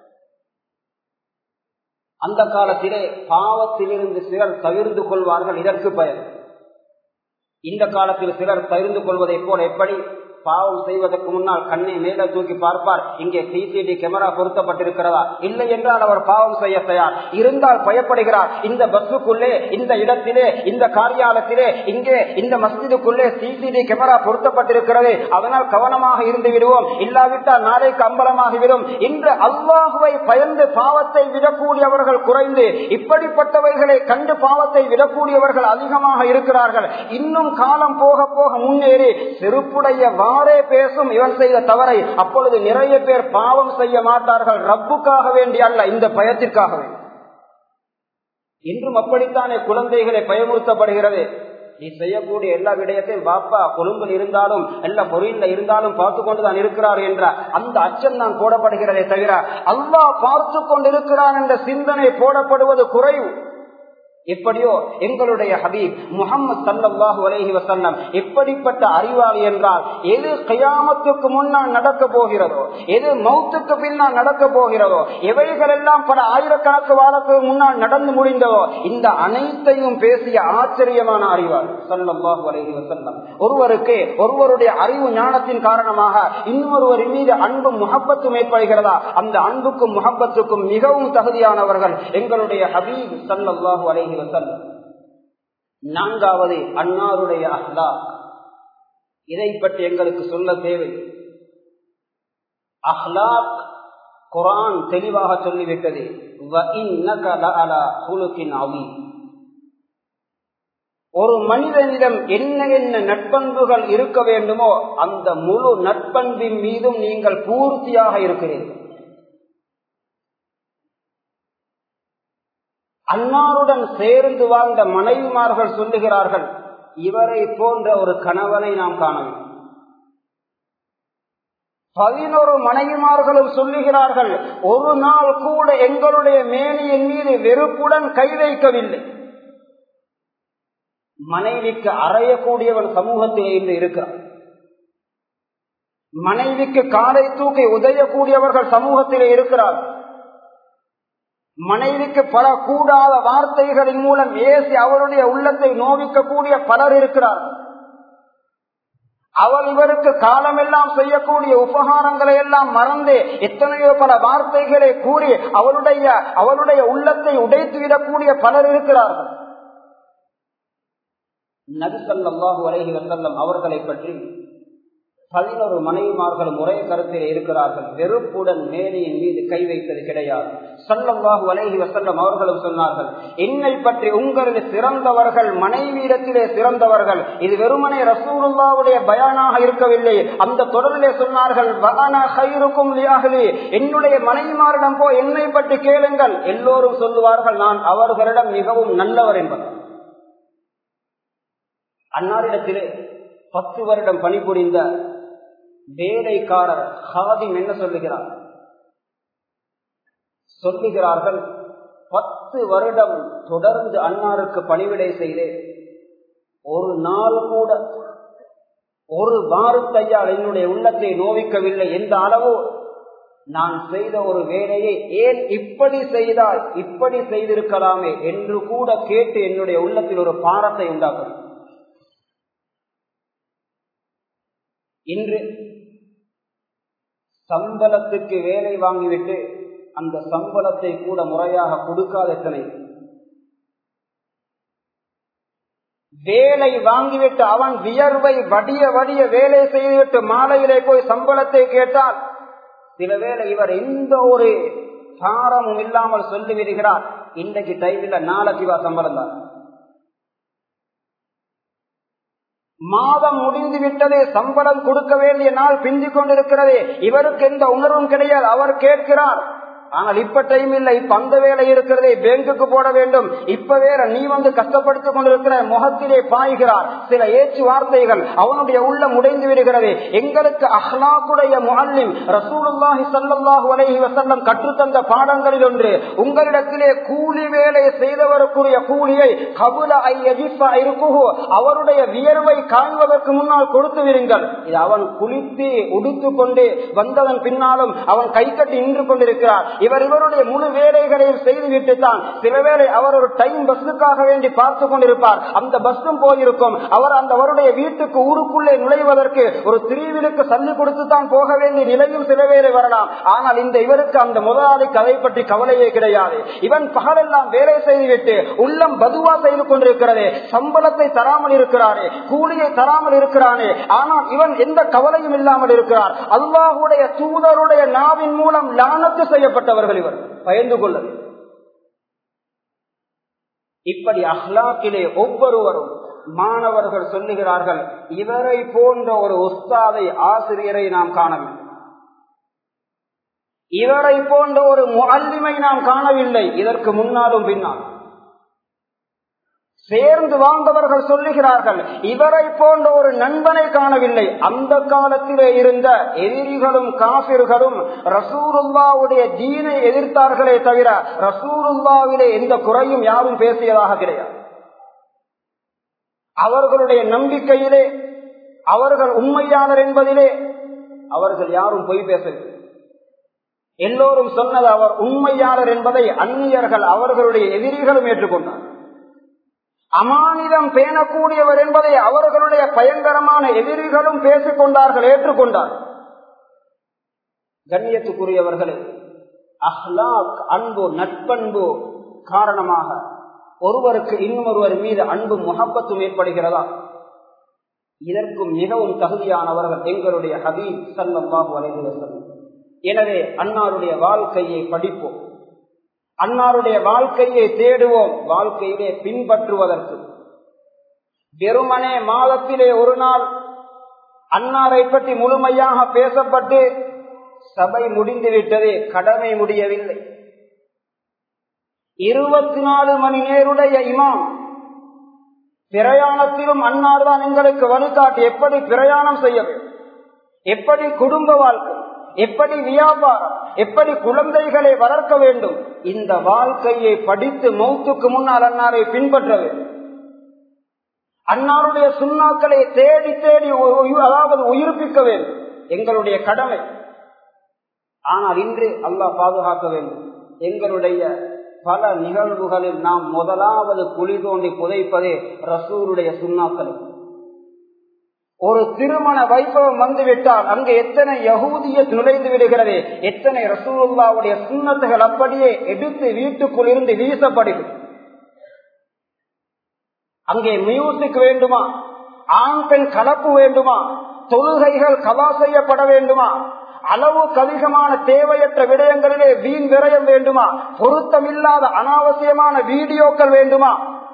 அந்த காலத்திலே பாவத்திலிருந்து சிலர் தவிர்ந்து கொள்வார்கள் இதற்கு பயன் இந்த காலத்தில் சிலர் தவிர்ந்து கொள்வதை போல எப்படி பாவம் செய்வதற்கு முன்னால் கண்ணை மேல தூக்கி பார்ப்பார் இங்கே சிசிடி கேமரா பொருத்தப்பட்டிருக்கிறதா இல்லை என்றால் அவர் பாவம் செய்ய தயார் இருந்தால் பயப்படுகிறார் இந்த பஸ்ஸுக்குள்ளே இந்த இடத்திலே இந்த காரியாலயத்திலே இங்கே இந்த மஸ்ஜிதுக்குள்ளே சிசிடி கேமரா பொருத்தப்பட்டிருக்கிறது அதனால் கவனமாக இருந்து விடுவோம் இல்லாவிட்டால் நாளைக்கு அம்பலமாகிவிடும் இன்று அல்லாஹுவை பயந்து பாவத்தை விடக்கூடியவர்கள் குறைந்து இப்படிப்பட்டவைகளை கண்டு பாவத்தை விடக்கூடியவர்கள் அதிகமாக இருக்கிறார்கள் இன்னும் காலம் போக போக முன்னேறி செருப்புடைய வாரே பேசும் இவன் செய்த தவறை அப்பொழுது நிறைய பேர் பாவம் செய்ய மாட்டார்கள் ரப்புக்காக வேண்டி அல்ல இந்த பயத்திற்காக வேண்டி இன்றும் அப்படித்தானே குழந்தைகளை பயமுறுத்தப்படுகிறது நீ செய்யக்கூடிய எல்லா விடயத்தையும் பாப்பா கொழும்பில் இருந்தாலும் எல்லா பொருளில் இருந்தாலும் பார்த்து கொண்டுதான் இருக்கிறார் என்ற அந்த அச்சம் தான் போடப்படுகிறதே தவிர அல்லா பார்த்து கொண்டிருக்கிறான் என்ற சிந்தனை போடப்படுவது குறைவு எப்படியோ எங்களுடைய ஹபீப் முகமது சல்லாஹூ அலஹி வசல்லம் எப்படிப்பட்ட அறிவாளி என்றால் எது கயாமத்துக்கு முன்னால் நடக்க போகிறதோ எது மௌத்துக்கு பின்னால் நடக்க போகிறதோ எவைகள் எல்லாம் பல ஆயிரக்கணக்கு வாரத்துக்கு முன்னால் நடந்து முடிந்ததோ இந்த அனைத்தையும் பேசிய ஆச்சரியமான அறிவாளி சல்லாஹூ அலஹி வசல்லம் ஒருவருக்கு ஒருவருடைய அறிவு ஞானத்தின் காரணமாக இன்னொருவரின் மீது அன்பும் முகப்பத்தும் ஏற்படுகிறதா அந்த அன்புக்கும் முகப்பத்துக்கும் மிகவும் தகுதியானவர்கள் எங்களுடைய ஹபீப் சல்லாஹூ அலஹி வசல்லம் நான்காவது அன்னாருடைய அஹ்லா இதை பற்றி எங்களுக்கு சொல்ல தேவை அஹ்லாக் குரான் தெளிவாக சொல்லிவிட்டது ஒரு மனிதனிடம் என்ன என்ன நட்பண்புகள் இருக்க வேண்டுமோ அந்த முழு நட்பண்பின் மீதும் நீங்கள் பூர்த்தியாக இருக்கிறீர்கள் அன்னாருடன் சேர்ந்து வாழ்ந்த மனைவிமார்கள் சொல்லுகிறார்கள் இவரை போன்ற ஒரு கணவனை நாம் காணவில்லை பதினோரு மனைவிமார்களும் சொல்லுகிறார்கள் ஒரு நாள் கூட எங்களுடைய மேனியின் மீது வெறுப்புடன் கை வைக்கவில்லை மனைவிக்கு அறையக்கூடியவன் சமூகத்திலே இன்று இருக்கிறார் மனைவிக்கு காலை தூக்கி உதயக்கூடியவர்கள் சமூகத்திலே இருக்கிறார் மனைவிக்கு பல கூடாத வார்த்தைகளின் மூலம் ஏசி அவருடைய உள்ளத்தை நோவிக்கக்கூடிய பலர் இருக்கிறார் அவள் இவருக்கு காலமெல்லாம் செய்யக்கூடிய உபகாரங்களை எல்லாம் மறந்து எத்தனையோ பல வார்த்தைகளை கூறி அவளுடைய அவளுடைய உள்ளத்தை உடைத்து விடக்கூடிய பலர் இருக்கிறார்கள் நபிசல்லாஹு அலஹி வசல்லம் அவர்களை பற்றி பதினோரு மனைவிமார்களும் ஒரே கருத்தில் இருக்கிறார்கள் வெறுப்புடன் மேனியின் மீது கை வைத்தது கிடையாது சல்லல்லாஹு அலைஹி வசல்லம் அவர்களும் சொன்னார்கள் என்னை பற்றி உங்களில் சிறந்தவர்கள் மனைவியிடத்திலே சிறந்தவர்கள் இது வெறுமனே ரசூலுல்லாவுடைய பயானாக இருக்கவில்லை அந்த தொடரிலே சொன்னார்கள் என்னுடைய மனைவிமாரிடம் போ என்னை பற்றி கேளுங்கள் எல்லோரும் சொல்லுவார்கள் நான் அவர்களிடம் மிகவும் நல்லவர் என்பது அன்னாரிடத்திலே பத்து வருடம் பணிபுரிந்த வேலைக்காரர் ஹாதிம் என்ன சொல்லுகிறார் சொல்லுகிறார்கள் பத்து வருடம் தொடர்ந்து அன்னாருக்கு பணிவிடை செய்து ஒரு நாள் கூட ஒரு வாரத்தையால் என்னுடைய உள்ளத்தை நோவிக்கவில்லை எந்த அளவோ நான் செய்த ஒரு வேலையை ஏன் இப்படி செய்தால் இப்படி செய்திருக்கலாமே என்று கூட கேட்டு என்னுடைய உள்ளத்தில் ஒரு பாரத்தை உண்டாக்கும் இன்று சம்பளத்துக்கு வேலை வாங்கிவிட்டு அந்த சம்பளத்தை கூட முறையாக கொடுக்காத எத்தனை வேலை வாங்கிவிட்டு அவன் வியர்வை வடிய வடிய வேலை செய்துவிட்டு மாலையிலே போய் சம்பளத்தை கேட்டால் சில வேளை இவர் எந்த ஒரு சாரமும் இல்லாமல் சொல்லி விடுகிறார் இன்றைக்கு டைமில் நாளைக்கு வா சம்பளம் தான் மாதம் முடிந்து விட்டதே சம்பளம் கொடுக்க வேண்டிய நாள் பிந்திக் கொண்டிருக்கிறதே இவருக்கு எந்த உணர்வும் கிடையாது அவர் கேட்கிறார் ஆனால் இப்ப டைம் இல்லை இப்ப அந்த வேலை இருக்கிறதே பேங்குக்கு போட வேண்டும் இப்ப வேற நீ வந்து கஷ்டப்படுத்திக் கொண்டிருக்கிற முகத்திலே பாய்கிறார் சில ஏச்சு வார்த்தைகள் அவனுடைய உள்ளம் உடைந்து விடுகிறது எங்களுக்கு அஹ்லாக்குடைய முஹல்லிம் ரசூலுல்லாஹி ஸல்லல்லாஹு அலைஹி வஸல்லம் கற்றுத்தந்த பாடங்களில் ஒன்று உங்களிடத்திலே கூலி வேலை செய்தவருக்குரிய கூலியை கபுல ஐ யஜிஃபா இருக்குஹு அவருடைய வியர்வை காண்பதற்கு முன்னால் கொடுத்து விடுங்கள் இது அவன் குளித்து உடுத்து கொண்டு வந்ததன் பின்னாலும் அவன் கை கட்டி நின்று கொண்டிருக்கிறார் இவர் இவருடைய முழு வேலைகளையும் செய்துவிட்டு தான் சில வேளை அவர் ஒரு டைம் பஸ்ஸுக்காக வேண்டி பார்த்து கொண்டிருப்பார் அந்த பஸ்ஸும் போயிருக்கும் அவர் அந்த அவருடைய வீட்டுக்கு ஊருக்குள்ளே நுழைவதற்கு ஒரு திரிவிலுக்கு சல்லி கொடுத்து தான் போக வேண்டிய நிலையும் சில வேலை வரலாம் ஆனால் இந்த இவருக்கு அந்த முதலாளிக்கு அதை பற்றி கவலையே கிடையாது இவன் பகலெல்லாம் வேலை செய்துவிட்டு உள்ளம் பதுவா செய்து கொண்டிருக்கிறது சம்பளத்தை தராமல் இருக்கிறாரே கூலியை தராமல் இருக்கிறானே ஆனால் இவன் எந்த கவலையும் இல்லாமல் இருக்கிறார் அல்லாஹுடைய தூதருடைய நாவின் மூலம் லானத்து செய்யப்பட்டவர்கள் இவர் பயந்து கொள்ள இப்படி அஹ்லாக்கிலே ஒவ்வொருவரும் மாணவர்கள் சொல்லுகிறார்கள் இவரை போன்ற ஒரு உஸ்தாதை ஆசிரியரை நாம் காணவில்லை இவரை போன்ற ஒரு முல்லிமை நாம் காணவில்லை இதற்கு முன்னாலும் பின்னால் சேர்ந்து வாழ்ந்தவர்கள் சொல்லுகிறார்கள் இவரை போன்ற ஒரு நண்பனை காணவில்லை அந்த காலத்திலே இருந்த எதிரிகளும் காபிர்களும் ரசூருல்லாவுடைய தீனை எதிர்த்தார்களே தவிர ரசூருல்லாவிலே எந்த குறையும் யாரும் பேசியதாக கிடையாது அவர்களுடைய நம்பிக்கையிலே அவர்கள் உண்மையாளர் என்பதிலே அவர்கள் யாரும் பொய் பேசவில்லை எல்லோரும் சொன்னது அவர் உண்மையாளர் என்பதை அந்நியர்கள் அவர்களுடைய எதிரிகளும் ஏற்றுக்கொண்டார் அமானிதம் பேணக்கூடியவர் என்பதை அவர்களுடைய பயங்கரமான எதிரிகளும் பேசிக் கொண்டார்கள் ஏற்றுக்கொண்டார் கண்ணியத்துக்குரியவர்களே அஹ்லாக் அன்பு நட்பண்பு காரணமாக ஒருவருக்கு இன்னொருவர் மீது அன்பு முகப்பத்தும் ஏற்படுகிறதா இதற்கும் மிகவும் தகுதியானவர்கள் எங்களுடைய ஹபீப் சல்லாஹூ அலைவசம் எனவே அன்னாருடைய வாழ்க்கையை படிப்போம் அன்னாருடைய வாழ்க்கையை தேடுவோம் வாழ்க்கையிலே பின்பற்றுவதற்கு வெறுமனே மாதத்திலே ஒரு நாள் அன்னாரை பற்றி முழுமையாக பேசப்பட்டு சபை முடிந்துவிட்டது கடமை முடியவில்லை இருபத்தி நாலு மணி நேருடைய இமாம் பிரயாணத்திலும் அன்னார் தான் எங்களுக்கு வழிகாட்டி எப்படி பிரயாணம் செய்ய வேண்டும் எப்படி குடும்ப வாழ்க்கை எப்படி வியாபாரம் எப்படி குழந்தைகளை வளர்க்க வேண்டும் இந்த வாழ்க்கையை படித்து மௌத்துக்கு முன்னால் அன்னாரை பின்பற்ற வேண்டும் அன்னாருடைய சுண்ணாக்களை தேடி தேடி அதாவது உயிர்ப்பிக்க வேண்டும் எங்களுடைய கடமை ஆனால் இன்று அல்லாஹ் பாதுகாக்க வேண்டும் எங்களுடைய பல நிகழ்வுகளில் நாம் முதலாவது குழி தோண்டி புதைப்பதே ரசூருடைய சுண்ணாக்களை ஒரு திருமண வைபவம் வந்துவிட்டால் அங்கு எத்தனை யகூதிய நுழைந்து விடுகிறது எத்தனை ரசூலுல்லாவுடைய சுண்ணத்துகள் அப்படியே எடுத்து வீட்டுக்குள் இருந்து வீசப்படுகிறது அங்கே மியூசிக் வேண்டுமா ஆண் பெண் கலப்பு வேண்டுமா தொழுகைகள் கலா செய்யப்பட வேண்டுமா அளவுக்கு அதிகமான தேவையற்ற விடயங்களிலே வீண் விரயம் வேண்டுமா பொருத்தமில்லாத அனாவசியமான வீடியோக்கள் வேண்டுமா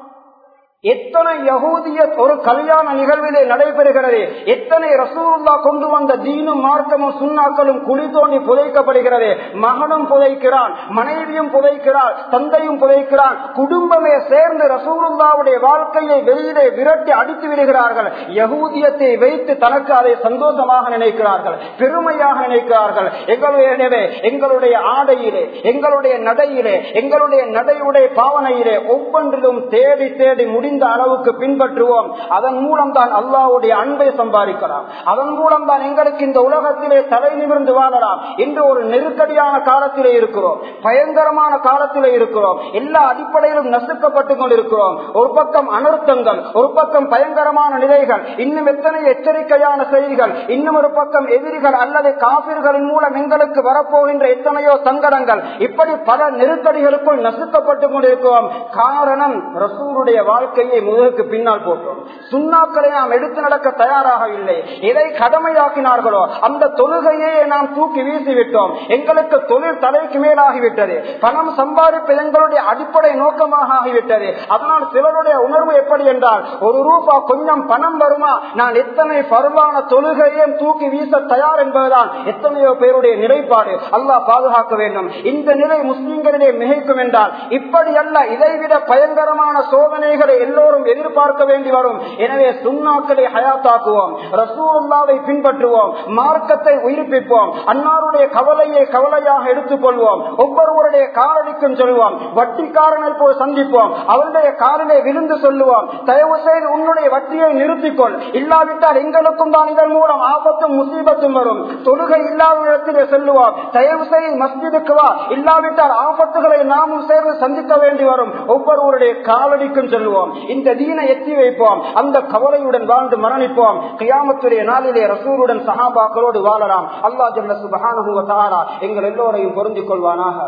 எத்தனை யகூதிய ஒரு கல்யாண நிகழ்விலே நடைபெறுகிறது எத்தனை ரசூல்லா கொண்டு வந்த தீனும் மார்க்கமும் சுண்ணாக்களும் குழி தோண்டி புதைக்கப்படுகிறது மகனும் புதைக்கிறான் மனைவியும் புதைக்கிறாள் தந்தையும் புதைக்கிறான் குடும்பமே சேர்ந்து ரசூலுல்லாவுடைய வாழ்க்கையை வெளியிலே விரட்டி அடித்து விடுகிறார்கள் யகூதியத்தை வைத்து தனக்கு அதை சந்தோஷமாக நினைக்கிறார்கள் பெருமையாக நினைக்கிறார்கள் எங்களுடைய எங்களுடைய ஆடையிலே எங்களுடைய நடையிலே எங்களுடைய நடையுடைய பாவனையிலே ஒவ்வொன்றிலும் தேடி தேடி முடிந்த அளவுக்கு பின்பற்றுவோம் அதன் மூலம் தான் அல்லாவுடைய அன்பை சம்பாதிக்கலாம் அதன் மூலம் தான் எங்களுக்கு இந்த உலகத்திலே தலை நிமிர்ந்து வாழலாம் இன்று ஒரு நெருக்கடியான காலத்திலே இருக்கிறோம் பயங்கரமான காலத்திலே இருக்கிறோம் எல்லா அடிப்படையிலும் நசுக்கப்பட்டுக் கொண்டிருக்கிறோம் ஒரு பக்கம் அனர்த்தங்கள் ஒரு பக்கம் பயங்கரமான நிலைகள் இன்னும் எத்தனை எச்சரிக்கையான செய்திகள் இன்னும் ஒரு பக்கம் எதிரிகள் அல்லது காபிர்களின் மூலம் எங்களுக்கு வரப்போகின்ற எத்தனையோ சங்கடங்கள் இப்படி பல நெருக்கடிகளுக்குள் நசுக்கப்பட்டுக் கொண்டிருக்கிறோம் காரணம் ரசூருடைய வாழ்க்கையை முதலுக்கு பின்னால் போட்டோம் சுண்ணாக்களை நாம் எடுத்து நடக்க தயாராகவில்லை எதை கடமையாக்கினார்களோ அந்த தொழுகையே நாம் தூக்கி வீசிவிட்டோம் எங்களுக்கு தொழில் தலைக்கு மேலாகிவிட்டது பணம் சம்பாதிப்பது எங்களுடைய அடிப்படை நோக்கமாக ஆகிவிட்டது அதனால் சிலருடைய உணர்வு எப்படி என்றால் ஒரு ரூபா கொஞ்சம் பணம் வருமா நான் எத்தனை பருவான தொழுகையும் தூக்கி வீச தயார் என்பதுதான் எத்தனையோ பேருடைய நிலைப்பாடு அல்லாஹ் பாதுகாக்க வேண்டும் இந்த நிலை முஸ்லிம்களிலே மிகைக்கும் என்றால் இப்படி அல்ல இதைவிட பயங்கரமான சோதனைகளை எல்லோரும் எதிர்பார்க்க வேண்டி வரும் எனவே சுண்ணாக்களை ஹயாத்தாக்குவோம் ரசூல்லாவை பின்பற்றுவோம் மார்க்கத்தை உயிர்ப்பிப்போம் அன்னாருடைய கவலையை கவலையாக எடுத்துக் கொள்வோம் ஒவ்வொருவருடைய காலடிக்கும் சொல்லுவோம் வட்டிக்காரனை போய் சந்திப்போம் அவருடைய காலிலே விழுந்து சொல்லுவோம் தயவு செய்து உன்னுடைய வட்டியை நிறுத்திக்கொள் இல்லாவிட்டால் எங்களுக்கும் தான் இதன் மூலம் ஆபத்தும் முசீபத்தும் வரும் தொழுகை இல்லாத இடத்திலே செல்லுவோம் தயவு செய்து மஸ்ஜிதுக்கு வா இல்லாவிட்டால் ஆபத்துகளை நாமும் சேர்ந்து சந்திக்க வேண்டி வரும் ஒவ்வொருவருடைய காலடிக்கும் சொல்லுவோம் இந்த தீனை எத்தி வைப்போம் அந்த கவலையுடன் வாழ்ந்து மரணிப்போம் கியாமத்துடைய நாளிலே ரசூருடன் சஹாபாக்களோடு வாழலாம் அல்லா ஜல்ல சுபஹானுவத்தாரா எங்கள் எல்லோரையும் பொருந்திக் கொள்வானாக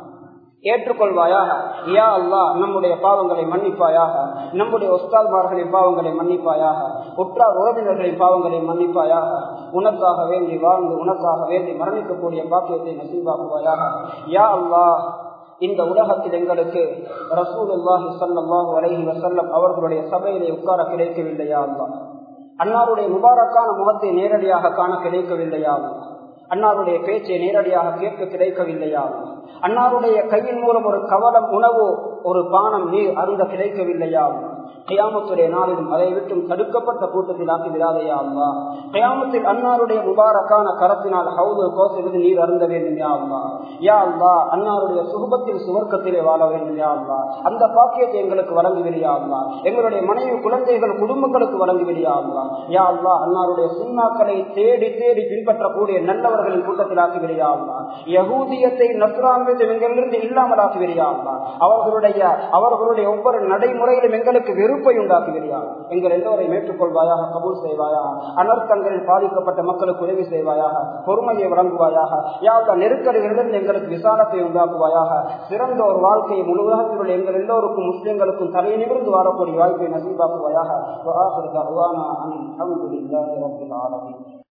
ஏற்றுக்கொள்வாயாக யா அல்லா நம்முடைய பாவங்களை மன்னிப்பாயாக நம்முடைய ஒஸ்தால்மார்களின் பாவங்களை மன்னிப்பாயாக உற்றார் உறவினர்களின் பாவங்களை மன்னிப்பாயாக உனக்காக வேண்டி வாழ்ந்து உனக்காக வேண்டி மரணிக்கக்கூடிய பாக்கியத்தை நசீவாக்குவாயாக யா அல்லா இந்த உலகத்தில் எங்களுக்கு ரசூலுல்லாஹி சல்லாஹூ அலஹி வசல்லம் அவர்களுடைய சபையிலே உட்கார கிடைக்கவில்லையா அல்லா அன்னாருடைய முபாரக்கான முகத்தை நேரடியாக காண கிடைக்கவில்லையா அன்னாருடைய பேச்சை நேரடியாக கேட்க கிடைக்கவில்லையா அன்னாருடைய கையின் மூலம் ஒரு கவலம் உணவு ஒரு பானம் நீர் அருந்த கிடைக்கவில்லையா கியாமத்துடைய நாளிலும் அதை விட்டும் தடுக்கப்பட்ட கூட்டத்தில் ஆக்கி விடாதையா அல்லா கியாமத்தில் அன்னாருடைய முபாரக்கான கரத்தினால் ஹவுது கோசெழுது நீர் அருந்த வேண்டும் யா அல்லா யா அல்லா அன்னாருடைய சுகபத்தில் சுவர்க்கத்திலே வாழ வேண்டும் யா அல்லா அந்த பாக்கியத்தை எங்களுக்கு வழங்கி விடியா அல்லா எங்களுடைய மனைவி குழந்தைகள் குடும்பங்களுக்கு வழங்கி விடியா அல்லா யா அல்லா அன்னாருடைய சுண்ணாக்களை தேடி தேடி பின்பற்றக்கூடிய நல்லவர்களின் கூட்டத்தில் ஆக்கி விடியா அல்லா யகூதியத்தை நசுராமியத்தை எங்களிலிருந்து இல்லாமல் ஆக்கி விடியா அல்லா அவர்களுடைய அவர்களுடைய ஒவ்வொரு நடைமுறையிலும் எங்களுக்கு வெறுப்பை உண்டாக்கி விடியா எங்கள் எல்லோரையும் ஏற்றுக்கொள்வாயாக கபூல் செய்வாயாக அனர்த்தங்களில் பாதிக்கப்பட்ட மக்களுக்கு உதவி செய்வாயாக பொறுமையை வழங்குவாயாக யாவத நெருக்கடிகளிலிருந்து எங்களுக்கு விசாலத்தை உண்டாக்குவாயாக சிறந்த ஒரு வாழ்க்கையை முழுவதும் உள்ள எங்கள் எல்லோருக்கும் முஸ்லிம்களுக்கும் தலை நிமிர்ந்து வாழக்கூடிய வாய்ப்பை நசீபாக்குவாயாக